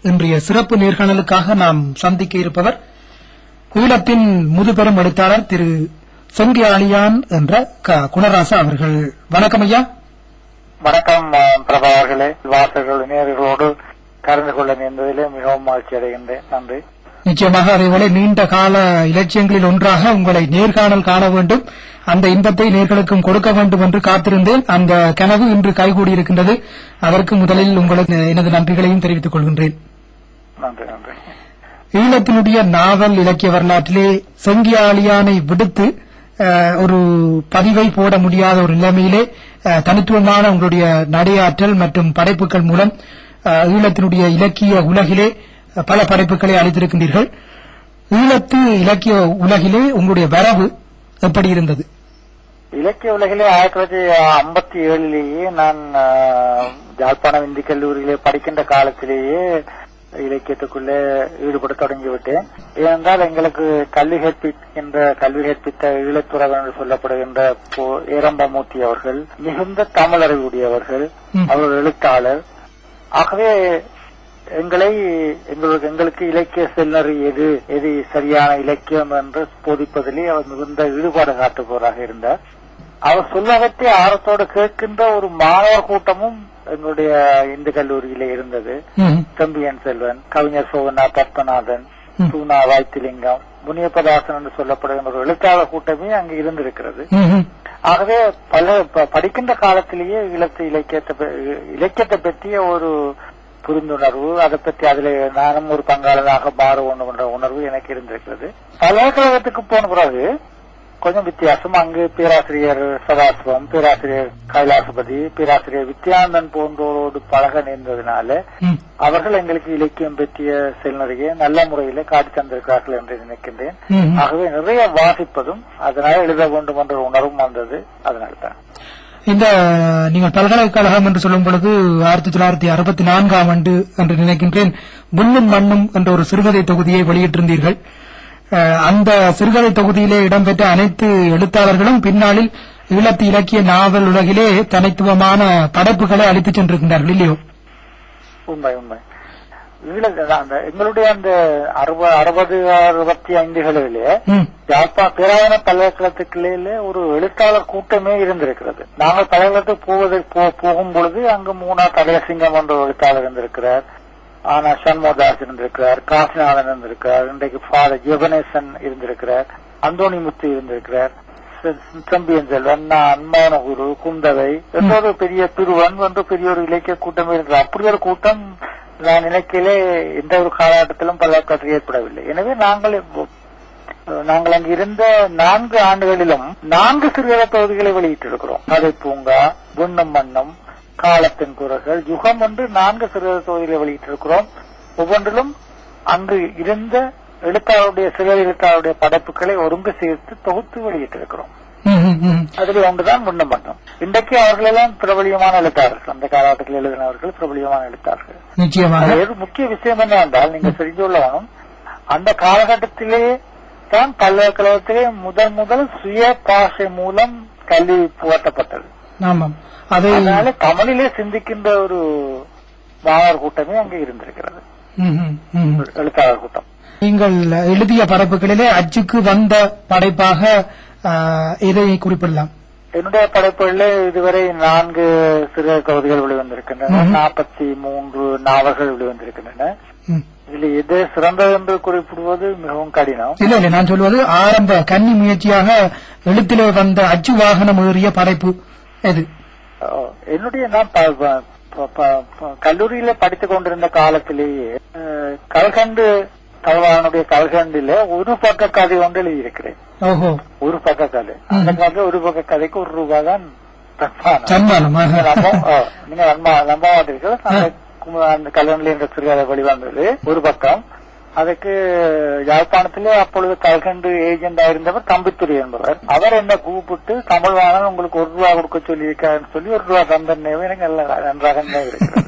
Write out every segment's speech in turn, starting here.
இன்றைய சிறப்பு நேர்காணலுக்காக நாம் சந்திக்க இருப்பவர் ஈழத்தின் முதுபெரும் எழுத்தாளர் திரு செங்கி ஆலியான் என்ற க. குணராசா அவர்கள் வணக்கம் ஐயா வணக்கம் அஹ், பிரபா அவர்களே வாசகர்கள் நேர்களோடு கலந்து கொள்ள நேர்ந்ததிலே மிகவும் மகிழ்ச்சி அடைகின்றேன் நன்றி நிச்சயமாக அதேபோல நீண்ட கால இலட்சியங்களில் ஒன்றாக உங்களை நேர்காணல் காண வேண்டும் அந்த இன்பத்தை நேர்களுக்கும் கொடுக்க வேண்டும் என்று காத்திருந்தேன் அந்த கனவு இன்று கைகூடியிருக்கின்றது அதற்கு முதலில் உங்களுக்கு எனது நன்றிகளையும் தெரிவித்துக் கொள்கின்றேன் நன்றி நன்றி ஈழத்தினுடைய நாவல் இலக்கிய வரலாற்றிலே செங்கியாளியானை விடுத்து அஹ், ஒரு பதிவை போட முடியாத ஒரு நிலைமையிலே அஹ், தனித்துவமான உங்களுடைய நடையாற்றல் மற்றும் படைப்புகள் மூலம் அஹ், ஈழத்தினுடைய இலக்கிய உலகிலே அஹ், பல படைப்புகளை அளித்திருக்கின்றீர்கள் ஈழத்து இலக்கிய உலகிலே உங்களுடைய வரவு எப்படி இருந்தது இலக்கிய உலகிலே ஆயிரத்தி தொள்ளாயிரத்தி ஐம்பத்தி ஏழிலேயே நான் அஹ், யாழ்ப்பாணம் இந்தி கல்லூரியிலே படிக்கின்ற காலத்திலேயே இலக்கியத்துக்குள்ளே ஈடுபட தொடங்கிவிட்டேன் ஏனென்றால் எங்களுக்கு கல்வி கற்பிக்கின்ற கல்வி கற்பித்த ஈழத்துறவன் என்று சொல்லப்படுகின்ற போ- ஏரம்பமூர்த்தி அவர்கள் மிகுந்த தமிழறிவுடையவர்கள் ம். அவர் எழுத்தாளர் ஆகவே எங்களை எங்களுக்கு எங்களுக்கு இலக்கிய செல்லறி எது எது சரியான இலக்கியம் என்று போதிப்பதிலே அவர் மிகுந்த ஈடுபாடு காட்டுபவராக இருந்தார் அவர் சொல்வதத்தை ஆர்வத்தோடு கேட்கின்ற ஒரு மாணவர் கூட்டமும் எங்களுடைய இந்து கல்லூரியிலே இருந்தது ம், செம்பியன் செல்வன் கவிஞர் சோகனா பத்மநாதன் ம். சூனா வாய்த்திலிங்கம் முனியப்பதாசன் என்று சொல்லப்படுகின்ற ஒரு எழுத்தாளர் கூட்டமே அங்கு இருந்திருக்கிறது ம், ம். ஆகவே பல ப- படிக்கின்ற காலத்திலேயே ஈழத்து இலக்கியத்தை ப- இலக்கியத்தை பற்றிய ஒரு புரிந்துணர்வு அதை பற்றி அதில் நானும் ஒரு பங்காளராக மாற வேண்டும் என்ற உணர்வு எனக்கு இருந்திருக்கிறது பல்கலைக்கழகத்துக்கு போன பிறகு கொஞ்சம் வித்தியாசம் அங்கு பேராசிரியர் சதாசிவம் பேராசிரியர் கைலாசபதி பேராசிரியர் வித்யானந்தன் போன்றோரோடு பழக நேர்ந்ததினால ம். அவர்கள் எங்களுக்கு இலக்கியம் பற்றிய செல்நறையை நல்ல முறையில காட்டி தந்திருக்கிறார்கள் என்று நினைக்கின்றேன் ம். ஆகவே நிறைய வாசிப்பதும் அதனால எழுத வேண்டும் என்ற உணர்வும் வந்தது அதனால்தான் இந்த நீங்கள் பல்கலைக்கழகம் என்று சொல்லும் பொழுது ஆயிரத்தி தொள்ளாயிரத்தி அறுபத்தி நான்காம் ஆண்டு என்று நினைக்கின்றேன் விண்ணும் மண்ணும் என்ற ஒரு சிறுகதை தொகுதியை வெளியிட்டிருந்தீர்கள் அஹ், அந்த சிறுகதை தொகுதியிலே இடம்பெற்ற அனைத்து எழுத்தாளர்களும் பின்னாளில் ஈழத்து இலக்கிய நாவல் உலகிலே தனித்துவமான படைப்புகளை அளித்துச் சென்றிருக்கின்றார்கள் இல்லையோ உண்மை உண்மை ஈழ அந்த எங்களுடைய அந்த அறுபது அறுபது அறுபத்தி ஐந்துகளிலே ம், யாழ்ப்பா பேராயண பல்கலைக்கழகத்துக்குள்ளே ஒரு எழுத்தாளர் கூட்டமே இருந்திருக்கிறது நாங்கள் பல்கலைக்கழகத்துக்கு போவது போ- போகும் பொழுது அங்கு மூணா தலையசிங்கம் என்ற ஒரு எழுத்தாளர் இருந்திருக்கிறார் ஆனா சண்முகதாஸ் இருந்திருக்கிறார் காசிநாதன் இருந்திருக்கிறார் இன்றைக்கு ஃபாதர் ஜெகனேசன் இருந்திருக்கிறார் அந்தோணிமுத்து இருந்திருக்கிறார் செ- செம்பியன் செல்வன் நான் மோனகுரு குந்தவை என்ற ஒரு பெரிய பிரிவன் என்ற பெரிய ஒரு இலக்கிய கூட்டம் இருக்கிறது அப்படி ஒரு கூட்டம் நான் நினைக்கலே எந்த ஒரு காலகட்டத்திலும் பல்கலைக்கழகத்தில் ஏற்படவில்லை எனவே நாங்கள் இப்போ- நாங்கள் அங்கு இருந்த நான்கு ஆண்டுகளிலும் நான்கு சிறுகதை தொகுதிகளை வெளியிட்டிருக்கிறோம் கதை பூங்கா விண்ணும் மண்ணும் காலத்தின் குரல்கள் யுகம் என்று நான்கு சிறுகதை தொகுதிகளை வெளியிட்டிருக்கிறோம் ஒவ்வொன்றிலும் அங்கு இருந்த எழுத்தாளருடைய சிறுகதை எழுத்தாளருடைய படைப்புகளை ஒருங்கு சேர்த்து தொகுத்து வெளியிட்டிருக்கிறோம் ம், ம், ம். அதில் ஒன்றுதான் விண்ணும் மண்ணும் இன்றைக்கு அவர்களெல்லாம் பிரபலியமான எழுத்தாளர்கள் அந்த காலகட்டத்தில் எழுதினவர்கள் பிரபலியமான எழுத்தாளர்கள் நிச்சயமாக அது ஒரு முக்கிய விஷயம் என்னவென்றால் நீங்க தெரிந்துள்ளவனும் அந்த காலகட்டத்திலே தான் பல்கலைக்கழகத்திலே முதல் முதல் சுய பாஷை மூலம் கல்வி புகட்டப்பட்டது ஆமாம் அதை அதனால தமிழிலே சிந்திக்கின்ற ஒரு மாணவர் கூட்டமே அங்கே இருந்திருக்கிறது ம், ம், ம். எழுத்தாளர் கூட்டம் நீங்கள் எழுதிய படைப்புகளிலே அச்சுக்கு வந்த படைப்பாக ஆஹ், இதை குறிப்பிடலாம் என்னுடைய படைப்புகளில் இதுவரை நான்கு சிறு கவிதைகள் வெளிவந்திருக்கின்றன ம்ஹும். நாற்பத்தி மூன்று நாவல்கள் வெளிவந்திருக்கின்றன ம். இதுல எது சிறந்தது என்று குறிப்பிடுவது மிகவும் கடினம் இல்ல இல்ல நான் சொல்வது ஆரம்ப கன்னி முயற்சியாக எழுத்திலே வந்த அச்சு வாகனம் ஏறிய படைப்பு எது ஓ, என்னுடைய நான் ப- ப- ப- ப- ப- கல்லூரியில படித்துக் கொண்டிருந்த காலத்திலேயே அஹ், கல்கண்டு தலவானுடைய கல்கண்டில ஒரு பக்க கதை ஒன்று எழுதியிருக்கிறேன் ஓஹோ ஒரு பக்க கதை அந்த காலத்துல ஒரு பக்க கதைக்கு ஒரு ரூபாய் தான் சன்மானம். சன்மானம் நீங்க ஆஹா. நம்ப- ஓ, நீங்க நம்ப நம்ப மாட்டீர்கள் அந்த கு- அந்த கல்கண்டில் என்ற சிறுகதை வெளிவந்தது ஒரு பக்கம் அதுக்கு யாழ்ப்பாணத்திலே அப்பொழுது கல்கண்டு ஏஜென்ட் இருந்தவர் தம்பித்துறை என்பவர் அவர் என்ன கூப்பிட்டு தமிழ் வாணன் உங்களுக்கு ஒரு ரூபா கொடுக்க சொல்லியிருக்காருன்னு சொல்லி ஒரு ரூபா தந்தனவே எனக்கு நல்ல நன்றாக இருக்கிறது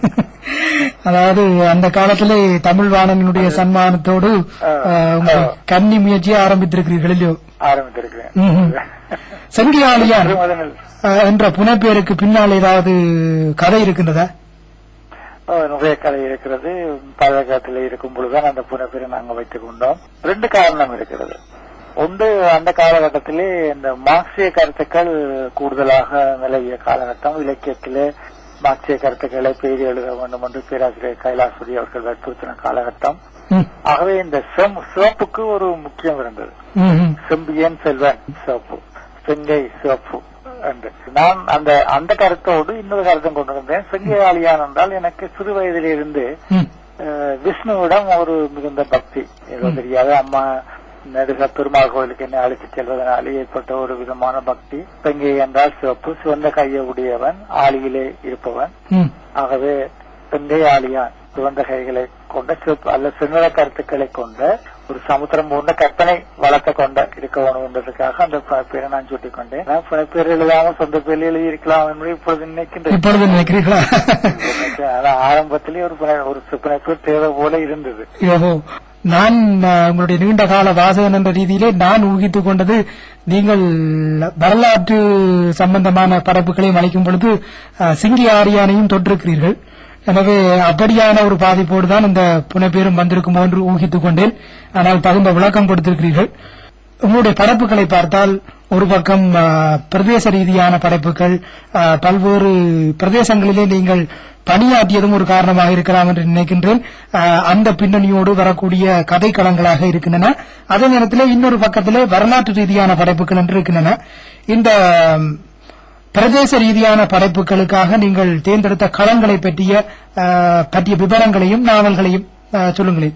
அதாவது அந்த காலத்திலே தமிழ் வாணனுடைய சன்மானத்தோடு ஆஹ், உங்கள் கன்னி முயற்சியை ஆரம்பித்திருக்கிறீர்கள் இல்லையோ ஆரம்பித்திருக்கிறேன் ம்ஹும். செங்கியாளியார் அது முதலில் ஆஹ், என்ற புனைப்பேருக்கு பின்னால் ஏதாவது கதை இருக்கின்றதா அஹ், நிறைய கதை இருக்கிறது பழக்கத்தில் இருக்கும் பொழுதுதான் அந்த புனைப்பெயரை நாங்கள் வைத்துக் கொண்டோம் ரெண்டு காரணம் இருக்கிறது ஒன்று அந்த காலகட்டத்திலே இந்த மார்க்சிய கருத்துக்கள் கூடுதலாக நிலவிய காலகட்டம் இலக்கியத்திலே மார்க்சிய கருத்துக்களை பெய்து எழுத வேண்டும் என்று பேராசிரியர் கைலாசுரி அவர்கள் வற்புறுத்தின காலகட்டம் ம், ஆகவே இந்த செம்- சிவப்புக்கு ஒரு முக்கியம் இருந்தது ம், ம். செம்பியன் செல்வன் சிவப்பு செங்கை சிவப்பு என்று நான் அந்த அந்த கருத்தோடு இன்னொரு கருத்தும் கொண்டு வந்தேன் செங்கை ஆலியான் என்றால் எனக்கு சிறு வயதிலிருந்து ம், அஹ், விஷ்ணுவிடம் ஒரு மிகுந்த பக்தி ஏதோ தெரியாது அம்மா நெடுக பெருமாள் கோயிலுக்கு என்னை அழைத்துச் செல்வதனாலே ஏற்பட்ட ஒரு விதமான பக்தி செங்கை என்றால் சிவப்பு சிவந்த கையை உடையவன் ஆளியிலே இருப்பவன் ம். ஆகவே செங்கை ஆலியான் சிவந்த கைகளை கொண்ட சிவப்பு அல்ல சிங்கள கருத்துக்களை கொண்ட ஒரு சமுத்திரம் போன்ற கற்பனை வளர்த்த கொண்ட இருக்க வேணும் என்பதற்காக அந்த ப- பேரை நான் சூட்டிக் கொண்டேன் நான் பல பேர் எழுதாம சொந்த பேரில் எழுதியிருக்கலாம் என்று இப்பொழுது நினைக்கின்றேன் இப்பொழுது நினைக்கிறீர்களா ஆனா ஆரம்பத்திலே ஒரு புனை- ஒரு புனை பேர் தேவை போல இருந்தது யோகோ நான் அஹ், உங்களுடைய நீண்ட கால வாசகன் என்ற ரீதியிலே நான் ஊகித்துக் கொண்டது நீங்கள் வரலாற்று சம்பந்தமான படைப்புகளையும் அளிக்கும் பொழுது அஹ், சிங்கி ஆரியானையும் தொற்றிருக்கிறீர்கள் எனவே அப்படியான ஒரு பாதிப்போடு தான் இந்த புனைப்பேரும் வந்திருக்குமோ என்று ஊகித்துக் கொண்டேன் ஆனால் தகுந்த விளக்கம் கொடுத்திருக்கிறீர்கள் உங்களுடைய படைப்புகளை பார்த்தால் ஒரு பக்கம் ஆ, பிரதேச ரீதியான படைப்புகள் ஆ, பல்வேறு பிரதேசங்களிலே நீங்கள் பணியாற்றியதும் ஒரு காரணமாக இருக்கலாம் என்று நினைக்கின்றேன் ஆ, அந்த பின்னணியோடு வரக்கூடிய கதைக்களங்களாக இருக்கின்றன அதே நேரத்தில் இன்னொரு பக்கத்திலே வரலாற்று ரீதியான படைப்புகள் என்று இருக்கின்றன இந்த ம், பிரதேச ரீதியான படைப்புகளுக்காக நீங்கள் தேர்ந்தெடுத்த களங்களை பற்றிய ஆ, பற்றிய விவரங்களையும் நாவல்களையும் ஆ, சொல்லுங்களேன்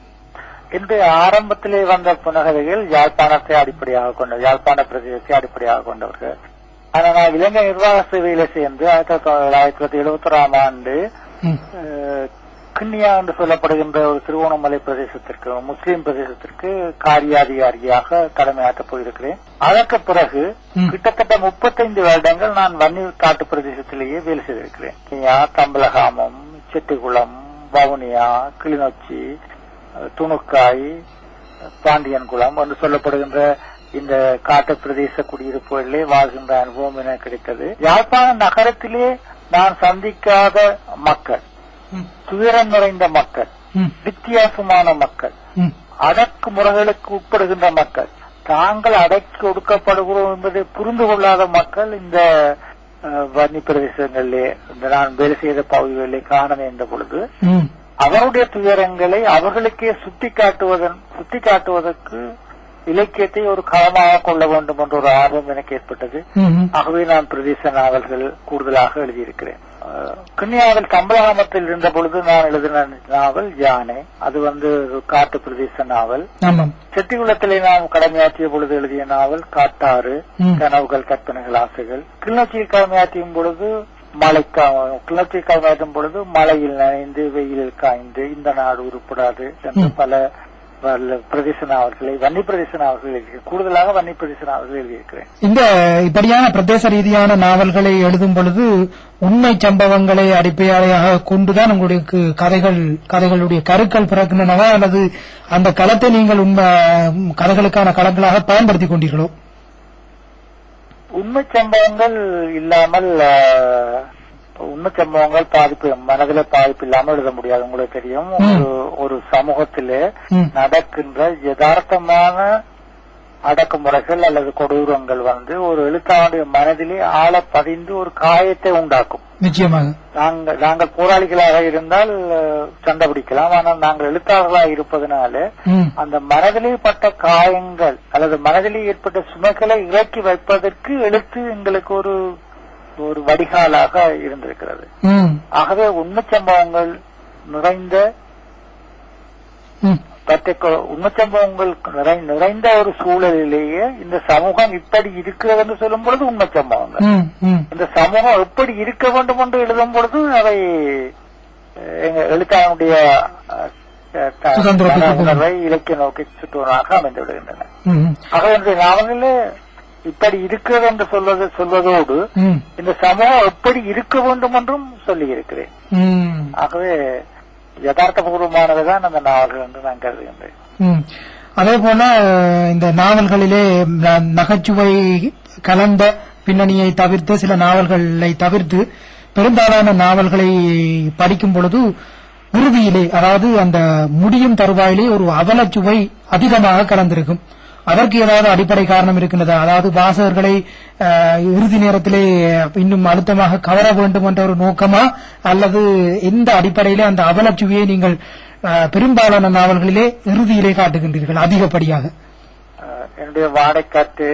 இன்று ஆரம்பத்திலே வந்த புனகதைகள் யாழ்ப்பாணத்தை அடிப்படையாக கொண்ட யாழ்ப்பாண பிரதேசத்தை அடிப்படையாக கொண்டவர்கள் ஆனா நான் இலங்கை நிர்வாக சேவையில சேர்ந்து ஆயிரத்தி தொள்ளாயிரத்தி எழுபத்தி ஓராம் ஆண்டு ம், அஹ், கிண்ணியா என்று சொல்லப்படுகின்ற ஒரு திருவோணமலை பிரதேசத்திற்கு முஸ்லீம் பிரதேசத்திற்கு காரியாதிகாரியாக கடமையாற்றப் போயிருக்கிறேன் அதற்கு பிறகு ம். கிட்டத்தட்ட முப்பத்தைந்து வருடங்கள் நான் வன்னி காட்டு பிரதேசத்திலேயே வேலை செய்திருக்கிறேன் கிண்ணியா தம்பலகாமம் செட்டிகுளம் வவுனியா கிளிநொச்சி அஹ், துணுக்காய் பாண்டியன்குளம் என்று சொல்லப்படுகின்ற இந்த காட்டு பிரதேச குடியிருப்புகளிலே வாழ்கின்ற அனுபவம் எனக்கு கிடைத்தது யாழ்ப்பாண நகரத்திலே நான் சந்திக்காத மக்கள் ம், துயரம் நிறைந்த மக்கள் ம், வித்தியாசமான மக்கள் ம், அடக்குமுறைகளுக்கு உட்படுகின்ற மக்கள் தாங்கள் அடக்கி ஒடுக்கப்படுகிறோம் என்பதை புரிந்து கொள்ளாத மக்கள் இந்த அஹ், வன்னி பிரதேசங்களிலே இந்த நான் வேலை செய்த பகுதிகளிலே காண நேர்ந்த பொழுது ம். அவருடைய துயரங்களை அவர்களுக்கே சுட்டி காட்டுவதன் சுட்டி காட்டுவதற்கு இலக்கியத்தை ஒரு களமாக கொள்ள வேண்டும் என்ற ஒரு ஆர்வம் எனக்கு ஏற்பட்டது ம்ஹும். ஆகவே நான் பிரதேச நாவல்கள் கூடுதலாக எழுதியிருக்கிறேன் அஹ், கிண்ணியாவில் கம்பளகாமத்தில் இருந்த பொழுது நான் எழுதின நாவல் யானை அது வந்து ஒரு காட்டு பிரதேச நாவல் ஆமாம் செட்டிகுளத்திலே நான் கடமையாற்றிய பொழுது எழுதிய நாவல் காட்டாறு ம். கனவுகள் கற்பனைகள் ஆசைகள் கிளிநொச்சியில் கடமையாற்றியும் பொழுது மழைக்கா கிளிநொச்சியில் கடமையாற்றும் பொழுது மழையில் நனைந்து வெயிலில் காய்ந்து இந்த நாடு உருப்படாது என்று ம். பல பல பிரதேச நாவல்களை வன்னி பிரதேச நாவல்கள் எழுதியிருக்கிறேன் கூடுதலாக வன்னி பிரதேச நாவல்கள் எழுதியிருக்கிறேன் இந்த இப்படியான பிரதேச ரீதியான நாவல்களை எழுதும் பொழுது உண்மை சம்பவங்களை அடிப்படையாக கொண்டுதான் உங்களுக்கு கதைகள் கதைகளுடைய கருக்கள் பிறக்கின்றனவா அல்லது அந்த களத்தை நீங்கள் உண்மை கதைகளுக்கான களங்களாக பயன்படுத்திக் கொண்டீர்களோ உண்மை சம்பவங்கள் இல்லாமல் அஹ், உண்மை சம்பவங்கள் பாதிப்பு மனதில பாதிப்பு இல்லாமல் எழுத முடியாது உங்களுக்கு தெரியும் ம். ஒரு ஒரு சமூகத்திலே ம், நடக்கின்ற யதார்த்தமான அடக்குமுறைகள் அல்லது கொடூரங்கள் வந்து ஒரு எழுத்தாளருடைய மனதிலே ஆழ பதிந்து ஒரு காயத்தை உண்டாக்கும் நிச்சயமாக நாங்கள் நாங்கள் போராளிகளாக இருந்தால் அஹ், சண்டை பிடிக்கலாம் ஆனால் நாங்கள் எழுத்தாளர்களாக இருப்பதனால ம், அந்த மனதிலே பட்ட காயங்கள் அல்லது மனதிலே ஏற்பட்ட சுமைகளை இறக்கி வைப்பதற்கு எழுத்து எங்களுக்கு ஒரு ஒரு வடிகாலாக இருந்திருக்கிறது ம், ஆகவே உண்மை சம்பவங்கள் நிறைந்த ம், பற்றை உண்மை சம்பவங்கள் நிறை- நிறைந்த ஒரு சூழலிலேயே இந்த சமூகம் இப்படி இருக்கிறது என்று சொல்லும் பொழுது உண்மை சம்பவங்கள் ம், ம். இந்த சமூகம் எப்படி இருக்க வேண்டும் என்று எழுதும் பொழுது அவை அஹ், எங்க எழுத்தாளனுடைய அஹ், த- சுதந்திரத்துக்கு மன உணர்வை இலக்கிய நோக்கி சுற்றுவனாக அமைந்து விடுகின்றன ம், ஆக என்னுடைய நாவலிலே இப்படி இருக்கிறது என்று சொல்வது சொல்வதோடு ம், இந்த சமூகம் எப்படி இருக்க வேண்டும் என்றும் சொல்லி இருக்கிறேன் ம். ஆகவே யதார்த்தபூர்வமானதுதான் அந்த நாவல்கள் என்று நான் கருதுகின்றேன் ம். அதே போல அஹ், இந்த நாவல்களிலே ந- நகைச்சுவை கலந்த பின்னணியை தவிர்த்து சில நாவல்களை தவிர்த்து பெரும்பாலான நாவல்களை படிக்கும் பொழுது இறுதியிலே அதாவது அந்த முடியும் தருவாயிலே ஒரு அவலச்சுவை அதிகமாக கலந்திருக்கும் அதற்கு ஏதாவது அடிப்படை காரணம் இருக்கின்றதா அதாவது வாசகர்களை அஹ், இறுதி நேரத்திலே இன்னும் அழுத்தமாக கவர வேண்டும் என்ற ஒரு நோக்கமா அல்லது எந்த அடிப்படையிலே அந்த அவலச்சுவையை நீங்கள் அஹ், பெரும்பாலான நாவல்களிலே இறுதியிலே காட்டுகின்றீர்கள் அதிகப்படியாக அஹ், என்னுடைய வாடைக்காட்டு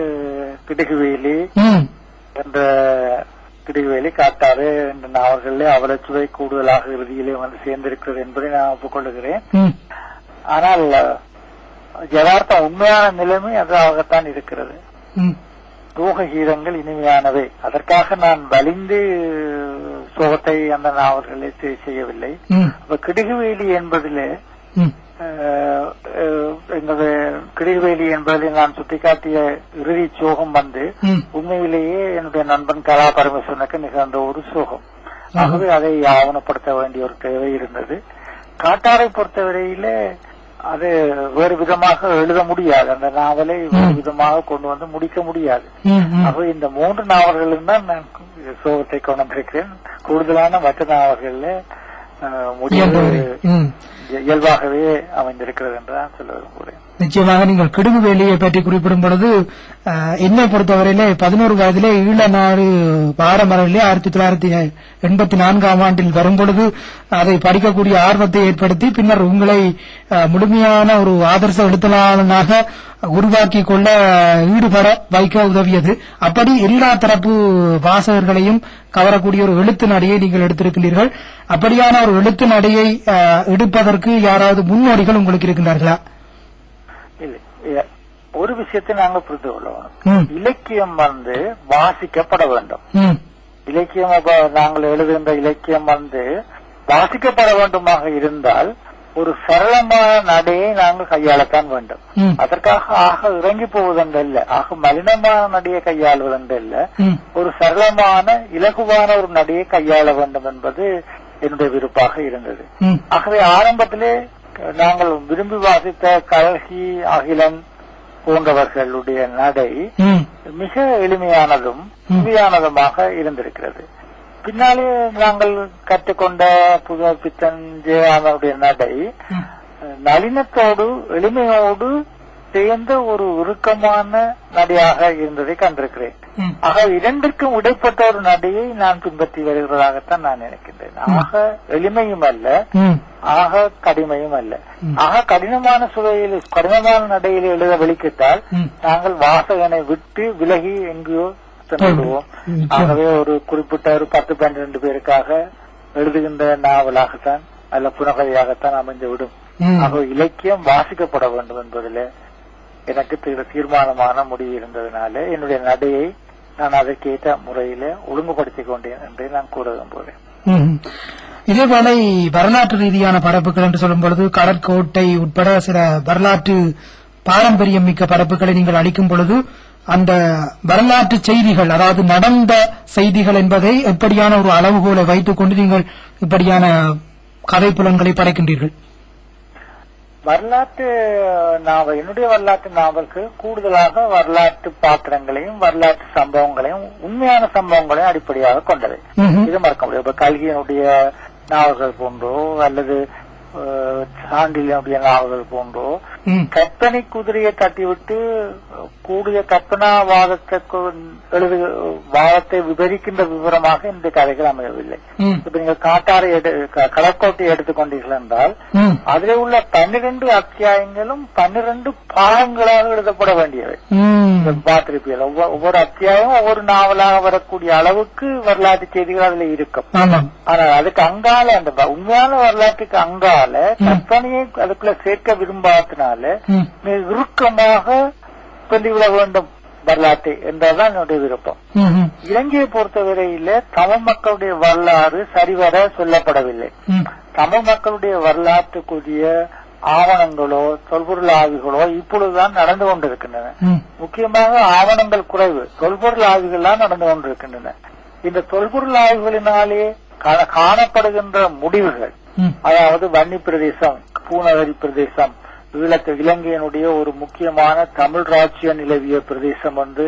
கிடுகுவேலி ம் என்ற கிடுகுவேலி காட்டாறு என்ற நாவல்களிலே அவலச்சுவை கூடுதலாக இறுதியிலே வந்து சேர்ந்திருக்கிறது என்பதை நான் ஒப்புக்கொள்கிறேன் ம் ஆனால் அஹ், யதார்த்த உண்மையான நிலைமை அதாகத்தான் இருக்கிறது ம் தூக கீதங்கள் இனிமையானவை அதற்காக நான் வலிந்து சோகத்தை அந்த நாவல்களை செய்- செய்யவில்லை ம் அப்ப கிடுகுவேலி என்பதிலே ம் அஹ், அஹ், எங்களது கிடுகுவேலி என்பதில் நான் சுட்டிக்காட்டிய இறுதி சோகம் வந்து ம் உண்மையிலேயே என்னுடைய நண்பன் கலா பரமேஸ்வரனுக்கு நிகழ்ந்த ஒரு சோகம் ஆகவே அதை ஆவணப்படுத்த வேண்டிய ஒரு தேவை இருந்தது காட்டாரை பொறுத்தவரையிலே அது வேறு விதமாக எழுத முடியாது அந்த நாவலை வேறு விதமாக கொண்டு வந்து முடிக்க முடியாது ம் ம் ஆகவே இந்த மூன்று நாவல்களும் தான் நான் சோகத்தை கொண்டு வந்திருக்கிறேன் கூடுதலான மற்ற நாவல்கள்ல அஹ், முடிவு இயல்புவரை. ம் இயல்பாகவே அமைந்திருக்கிறது என்று நான் சொல்ல விரும்புகிறேன் நிச்சயமாக நீங்கள் கிடுகு வேலியை பற்றி குறிப்பிடும் பொழுது அஹ், என்னை பொறுத்தவரையிலே பதினோரு வயதிலே ஈழநாடு பாரமரவிலே ஆயிரத்தி தொள்ளாயிரத்தி எண்பத்தி நான்காம் ஆண்டில் வரும்பொழுது அதை படிக்கக்கூடிய ஆர்வத்தை ஏற்படுத்தி பின்னர் உங்களை அஹ், முழுமையான ஒரு ஆதர்ச எழுத்தாளனாக உருவாக்கி கொள்ள ஈடுபட வைக்க உதவியது அப்படி எல்லா தரப்பு வாசகர்களையும் கவரக்கூடிய ஒரு எழுத்து நடையை நீங்கள் எடுத்திருக்கின்றீர்கள் அப்படியான ஒரு எழுத்து நடையை அஹ், எடுப்பதற்கு யாராவது முன்னோடிகள் உங்களுக்கு இருக்கின்றார்களா இல்லை எ- ஒரு விஷயத்தை நாங்கள் புரிந்து கொள்ளணும் ம் இலக்கியம் வந்து வாசிக்கப்பட வேண்டும் ம் இலக்கியம் அப்ப நாங்கள் எழுதுகின்ற இலக்கியம் வந்து வாசிக்கப்பட வேண்டுமாக இருந்தால் ஒரு சரளமான நடையை நாங்கள் கையாளத்தான் வேண்டும் ம் அதற்காக ஆக இறங்கி போவதென்றல்ல ஆக மலினமான நடையை கையாளுவதென்றல்ல ம் ஒரு சரளமான இலகுவான ஒரு நடையை கையாள வேண்டும் என்பது என்னுடைய விருப்பாக இருந்தது ம் ஆகவே ஆரம்பத்திலே நாங்கள் விரும்பி வாசித்த கல்கி அகிலன் போன்றவர்களுடைய நடை ம் மிக எளிமையானதும் உண்மையானதுமாக இருந்திருக்கிறது பின்னாலே நாங்கள் கற்றுக்கொண்ட புது பித்தன் ஜெயானருடைய நடை ம். நளினத்தோடு எளிமையோடு சேர்ந்த ஒரு உருக்கமான நடையாக இருந்ததை கண்டிருக்கிறேன் ம். ஆக இரண்டிற்கும் இடைப்பட்ட ஒரு நடையை நான் பின்பற்றி வருகிறதாகத்தான் நான் நினைக்கின்றேன் ஆக எளிமையும் அல்ல ம் ஆக கடிமையும் அல்ல ம். ஆக கடினமான சுவையில் கடினமான நடையில் எழுத வெளிக்கிட்டால் ம். நாங்கள் வாசகனை விட்டு விலகி எங்கேயோ சென்று விடுவோம் நிச்சயம். ஆகவே ஒரு குறிப்பிட்ட ஒரு பத்து பன்னிரண்டு பேருக்காக எழுதுகின்ற நாவலாகத்தான் அல்ல புனகதையாகத்தான் அமைந்து விடும் ம். ஆக இலக்கியம் வாசிக்கப்பட வேண்டும் என்பதில் எனக்கு தீ- தீர்மானமான முடிவு இருந்ததுனால என்னுடைய நடையை நான் அதற்கேற்ற முறையில ஒழுங்குபடுத்திக் கொண்டேன் என்று நான் கூற விரும்புகிறேன் ம். இதேபோல வரலாற்று ரீதியான படைப்புகள் என்று சொல்லும் பொழுது கடற்கோட்டை உட்பட சில வரலாற்று பாரம்பரியம் மிக்க படைப்புகளை நீங்கள் அளிக்கும் பொழுது அந்த வரலாற்று செய்திகள் அதாவது நடந்த செய்திகள் என்பதை எப்படியான ஒரு அளவுகோலை வைத்துக் கொண்டு நீங்கள் இப்படியான கதை புலன்களை படைக்கின்றீர்கள் வரலாற்று நாவல் என்னுடைய வரலாற்று நாவல்கள் கூடுதலாக வரலாற்று பாத்திரங்களையும் வரலாற்று சம்பவங்களையும் உண்மையான சம்பவங்களையும் அடிப்படையாக கொண்டது ம்ஹும். இது மறக்க முடியாது இப்ப கல்கியினுடைய நாவல்கள் போன்றோ அல்லது அஹ், சாண்டிலியனுடைய நாவல்கள் போன்றோ ம். கற்பனை குதிரையை தட்டிவிட்டு கூடிய கற்பனாவாதத்தை கொ- எழுது வாதத்தை விவரிக்கின்ற விவரமாக இந்த கதைகள் அமையவில்லை ம். இப்ப நீங்கள் காட்டாரை எடு க- கடற்கோட்டை எடுத்துக்கொண்டீர்கள் என்றால் ம். அதிலே உள்ள பன்னிரண்டு அத்தியாயங்களும் பன்னிரண்டு பாகங்களாக எழுதப்பட வேண்டியவை ம். பார்த்திருப்பீர்கள் ஒவ்வொரு ஒவ்வொரு அத்தியாயமும் ஒவ்வொரு நாவலாக வரக்கூடிய அளவுக்கு வரலாற்று செய்திகள் அதுல இருக்கும் ஆமாம் ஆனால் அதுக்கு அங்கால அந்த வ- உண்மையான வரலாற்றுக்கு அங்கால கற்பனையை அதுக்குள்ள சேர்க்க விரும்பாதனால ம். மிக இறுக்கமாக சொல்லிவிட வேண்டும் வரலாற்றை என்றதான் என்னுடைய விருப்பம் ம். ம். இலங்கையை பொறுத்தவரையில தமிழ் மக்களுடைய வரலாறு சரிவர சொல்லப்படவில்லை ம். தமிழ் மக்களுடைய வரலாற்றுக்குரிய ஆவணங்களோ தொல்பொருள் ஆய்வுகளோ இப்பொழுதுதான் நடந்து கொண்டிருக்கின்றன ம். முக்கியமாக ஆவணங்கள் குறைவு தொல்பொருள் ஆய்வுகள்லாம் நடந்து கொண்டிருக்கின்றன இந்த தொல்பொருள் ஆய்வுகளினாலே கா- காணப்படுகின்ற முடிவுகள் ம். அதாவது வன்னி பிரதேசம் பூநகரி பிரதேசம் ஈழத்து இலங்கையினுடைய ஒரு முக்கியமான தமிழ் ராஜ்ய நிலவிய பிரதேசம் வந்து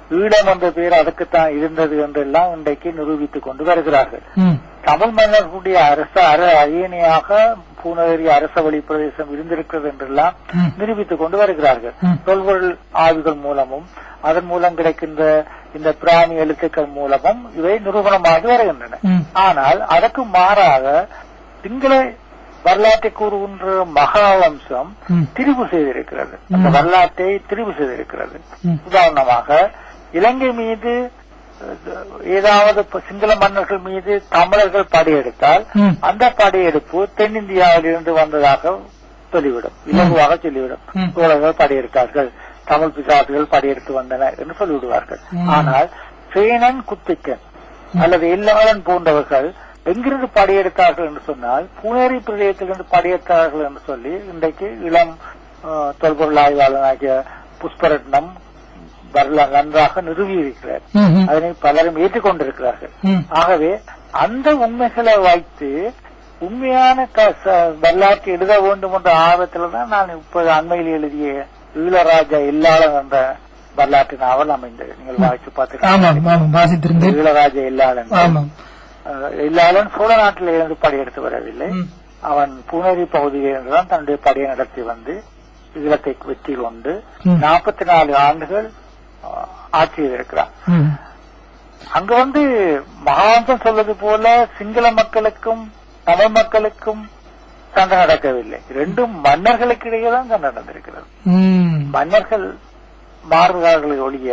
ஈழம் என்ற பெயர் அதுக்குத்தான் இருந்தது என்றெல்லாம் இன்றைக்கு நிரூபித்துக் கொண்டு வருகிறார்கள் ம், தமிழ் மன்னர்களுடைய அரச அர அரியணையாக பூநகரி அரச வழி பிரதேசம் இருந்திருக்கிறது என்றெல்லாம் ம். நிரூபித்துக் கொண்டு வருகிறார்கள் ம். தொல்பொருள் ஆய்வுகள் மூலமும் அதன் மூலம் கிடைக்கின்ற இந்த பிராணி எழுத்துக்கள் மூலமும் இவை நிரூபணமாகி வருகின்றன ம். ஆனால் அதற்கு மாறாக சிங்கள வரலாற்றை கூறுகின்ற மகாவம்சம் ம். திரிவு செய்திருக்கிறது அந்த ம். வரலாற்றை திரிவு செய்திருக்கிறது ம். உதாரணமாக இலங்கை மீது அஹ், ஏதாவது இப்ப சிங்கள மன்னர்கள் மீது தமிழர்கள் படையெடுத்தால் ம். அந்த படையெடுப்பு தென்னிந்தியாவிலிருந்து வந்ததாக சொல்லிவிடும் இலகுவாக சொல்லிவிடும் ம். சோழர்கள் படையெடுத்தார்கள் தமிழ் பிசாசுகள் படையெடுத்து வந்தன என்று சொல்லிவிடுவார்கள் ம். ஆனால் சேனன் குத்திக்கன் அல்லது எல்லாளன் போன்றவர்கள் எங்கிருந்து படையெடுத்தார்கள் என்று சொன்னால் பூனேரி பிரதேசத்திலிருந்து படையெடுத்தார்கள் என்று சொல்லி இன்றைக்கு இளம் அஹ், தொல்பொருள் ஆய்வாளனாகிய புஷ்பரட்னம் வரலாறு நன்றாக நிறுவியிருக்கிறார் ம், ம், அதனை பலரும் ஏற்றுக்கொண்டிருக்கிறார்கள் ம். ஆகவே அந்த உண்மைகளை வைத்து உண்மையான க- ச- வரலாற்றை எழுத வேண்டும் என்ற ஆர்வத்தில் தான் நான் இப்போது அண்மையில் எழுதிய ஈழராஜா இல்லாளன் என்ற வரலாற்று நாவல் அமைந்தது நீங்கள் வாய்ச்சி ஆமாம் பார்த்து ஆமாம் வாசித்திருந்தேன் ஈழராஜா இல்லாளன் ஆமாம் அஹ், இல்லாளன் சோழ நாட்டில் இருந்து படையெடுத்து வரவில்லை ம், அவன் புனேரி பகுதியில் இருந்துதான் தன்னுடைய படையை நடத்தி வந்து ஈழத்தை வெற்றி கொண்டு ம். நாற்பத்தி நாலு ஆண்டுகள் அஹ், ஆட்சி செய்திருக்கிறான் ம், அங்க வந்து மகாவம்சம் சொல்வது போல சிங்கள மக்களுக்கும் தமிழ் மக்களுக்கும் சண்டை நடக்கவில்லை ரெண்டும் மன்னர்களுக்கு இடையே தான் சண்டை நடந்திருக்கிறது ம், மன்னர்கள் மாறுகிறார்கள் ஒழிய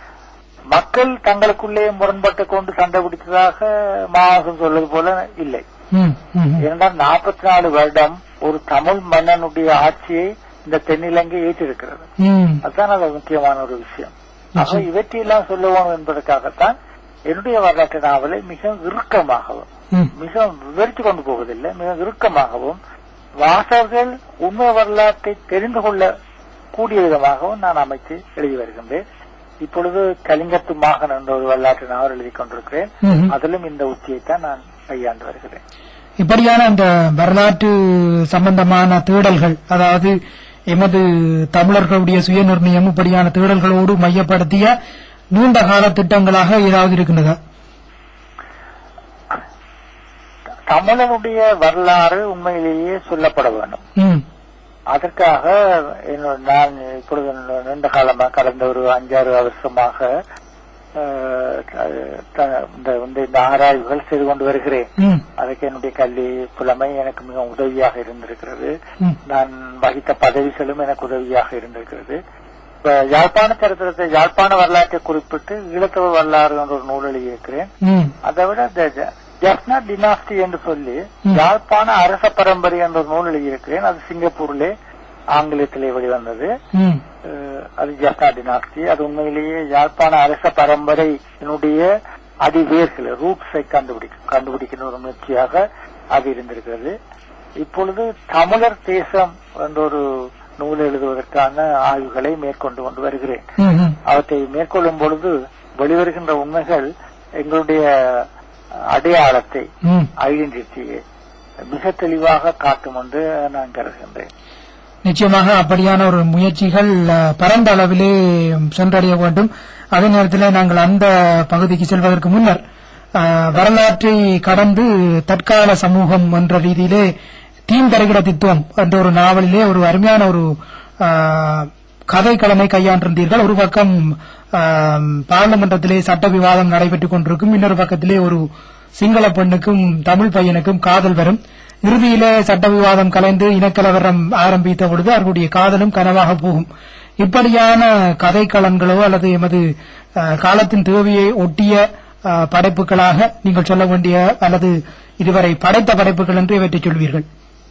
மக்கள் தங்களுக்குள்ளே முரண்பட்டு கொண்டு சண்டை பிடித்ததாக மகாவம்சம் சொல்வது போல இல்லை ம், ம், இரண்டாம் நாற்பத்தி நாலு வருடம் ஒரு தமிழ் மன்னனுடைய ஆட்சியை இந்த தென்னிலங்கை ஏற்றிருக்கிறது ம், அதுதான் அது முக்கியமான ஒரு விஷயம் ஆக இவற்றையெல்லாம் சொல்லுவோம் என்பதற்காகத்தான் என்னுடைய வரலாற்று நாவலை மிக இறுக்கமாகவும் ம், மிக விவரித்து கொண்டு போவதில்லை மிக இறுக்கமாகவும் வாசகர்கள் உண்மை வரலாற்றை தெரிந்து கொள்ள கூடிய விதமாகவும் நான் அமைத்து எழுதி வருகின்றேன் இப்பொழுது கலிங்கத்து மாகன் என்ற ஒரு வரலாற்று நாவல் எழுதி கொண்டிருக்கிறேன் ம். அதிலும் இந்த உத்தியைத்தான் நான் கையாண்டு வருகிறேன் இப்படியான அந்த வரலாற்று சம்பந்தமான தேடல்கள் அதாவது எமது தமிழர்களுடைய சுயநிர்ணயம் இப்படியான தேடல்களோடு மையப்படுத்திய நீண்ட கால திட்டங்களாக ஏதாவது இருக்கின்றதா தமிழனுடைய வரலாறு உண்மையிலேயே சொல்லப்பட வேண்டும் ம், அதற்காக என்னோட நான் இப்பொழுது நீண்ட காலமாக கடந்த ஒரு அஞ்சாறு வருஷமாக அஹ், த- இந்த இந்த இந்த ஆராய்வுகள் செய்து கொண்டு வருகிறேன் ம், அதுக்கு என்னுடைய கல்வி புலமை எனக்கு மிக உதவியாக இருந்திருக்கிறது ம், நான் வகித்த பதவிகளும் எனக்கு உதவியாக இருந்திருக்கிறது இப்ப யாழ்ப்பாண சரித்திரத்தை யாழ்ப்பாண வரலாற்றை குறிப்பிட்டு ஈழத்தமிழ் வரலாறு என்ற ஒரு நூல் எழுதியிருக்கிறேன் ம், அதை விட ஜப்னா டினாஸ்டி என்று சொல்லி ம். யாழ்ப்பாண அரச பரம்பரை என்ற ஒரு நூல் எழுதியிருக்கிறேன் அது சிங்கப்பூரிலே ஆங்கிலத்திலே வெளிவந்தது ம், அஹ், அது ஜப்னா டினாஸ்டி அது உண்மையிலேயே யாழ்ப்பாண அரச பரம்பரையினுடைய அடிவேர்கள் ரூட்ஸை கண்டுபிடிக்க கண்டுபிடிக்கின்ற ஒரு முயற்சியாக அது இருந்திருக்கிறது இப்பொழுது தமிழர் தேசம் என்ற ஒரு நூல் எழுதுவதற்கான ஆய்வுகளை மேற்கொண்டு கொண்டு வருகிறேன் ம், ம். அவற்றை மேற்கொள்ளும் பொழுது வெளிவருகின்ற உண்மைகள் எங்களுடைய அடையாளத்தை ம். ஐடென்டிட்டியை மிக தெளிவாக காட்டும் என்று நான் கருதுகின்றேன் நிச்சயமாக அப்படியான ஒரு முயற்சிகள் அஹ், பரந்த அளவிலே சென்றடைய வேண்டும் அதே நேரத்தில் நாங்கள் அந்த பகுதிக்கு செல்வதற்கு முன்னர் அஹ், வரலாற்றை கடந்து தற்கால சமூகம் என்ற ரீதியிலே தீம் தருகிற தித்துவம் என்ற ஒரு நாவலிலே ஒரு அருமையான ஒரு அஹ், கதைக்களமை கையாண்டிருந்தீர்கள் ஒரு பக்கம் அஹ், பார்லிமென்றத்திலே சட்ட விவாதம் நடைபெற்றுக் கொண்டிருக்கும் இன்னொரு பக்கத்திலே ஒரு சிங்கள பெண்ணுக்கும் தமிழ் பையனுக்கும் காதல் வரும் இறுதியிலே சட்ட விவாதம் கலைந்து இனக்கலவரம் ஆரம்பித்த பொழுது அவர்களுடைய காதலும் கனவாக போகும் இப்படியான கதைக்களங்களோ அல்லது எமது அஹ், காலத்தின் தேவையை ஒட்டிய அஹ், படைப்புகளாக நீங்கள் சொல்ல வேண்டிய அல்லது இதுவரை படைத்த படைப்புகள் என்று இவற்றை சொல்வீர்கள்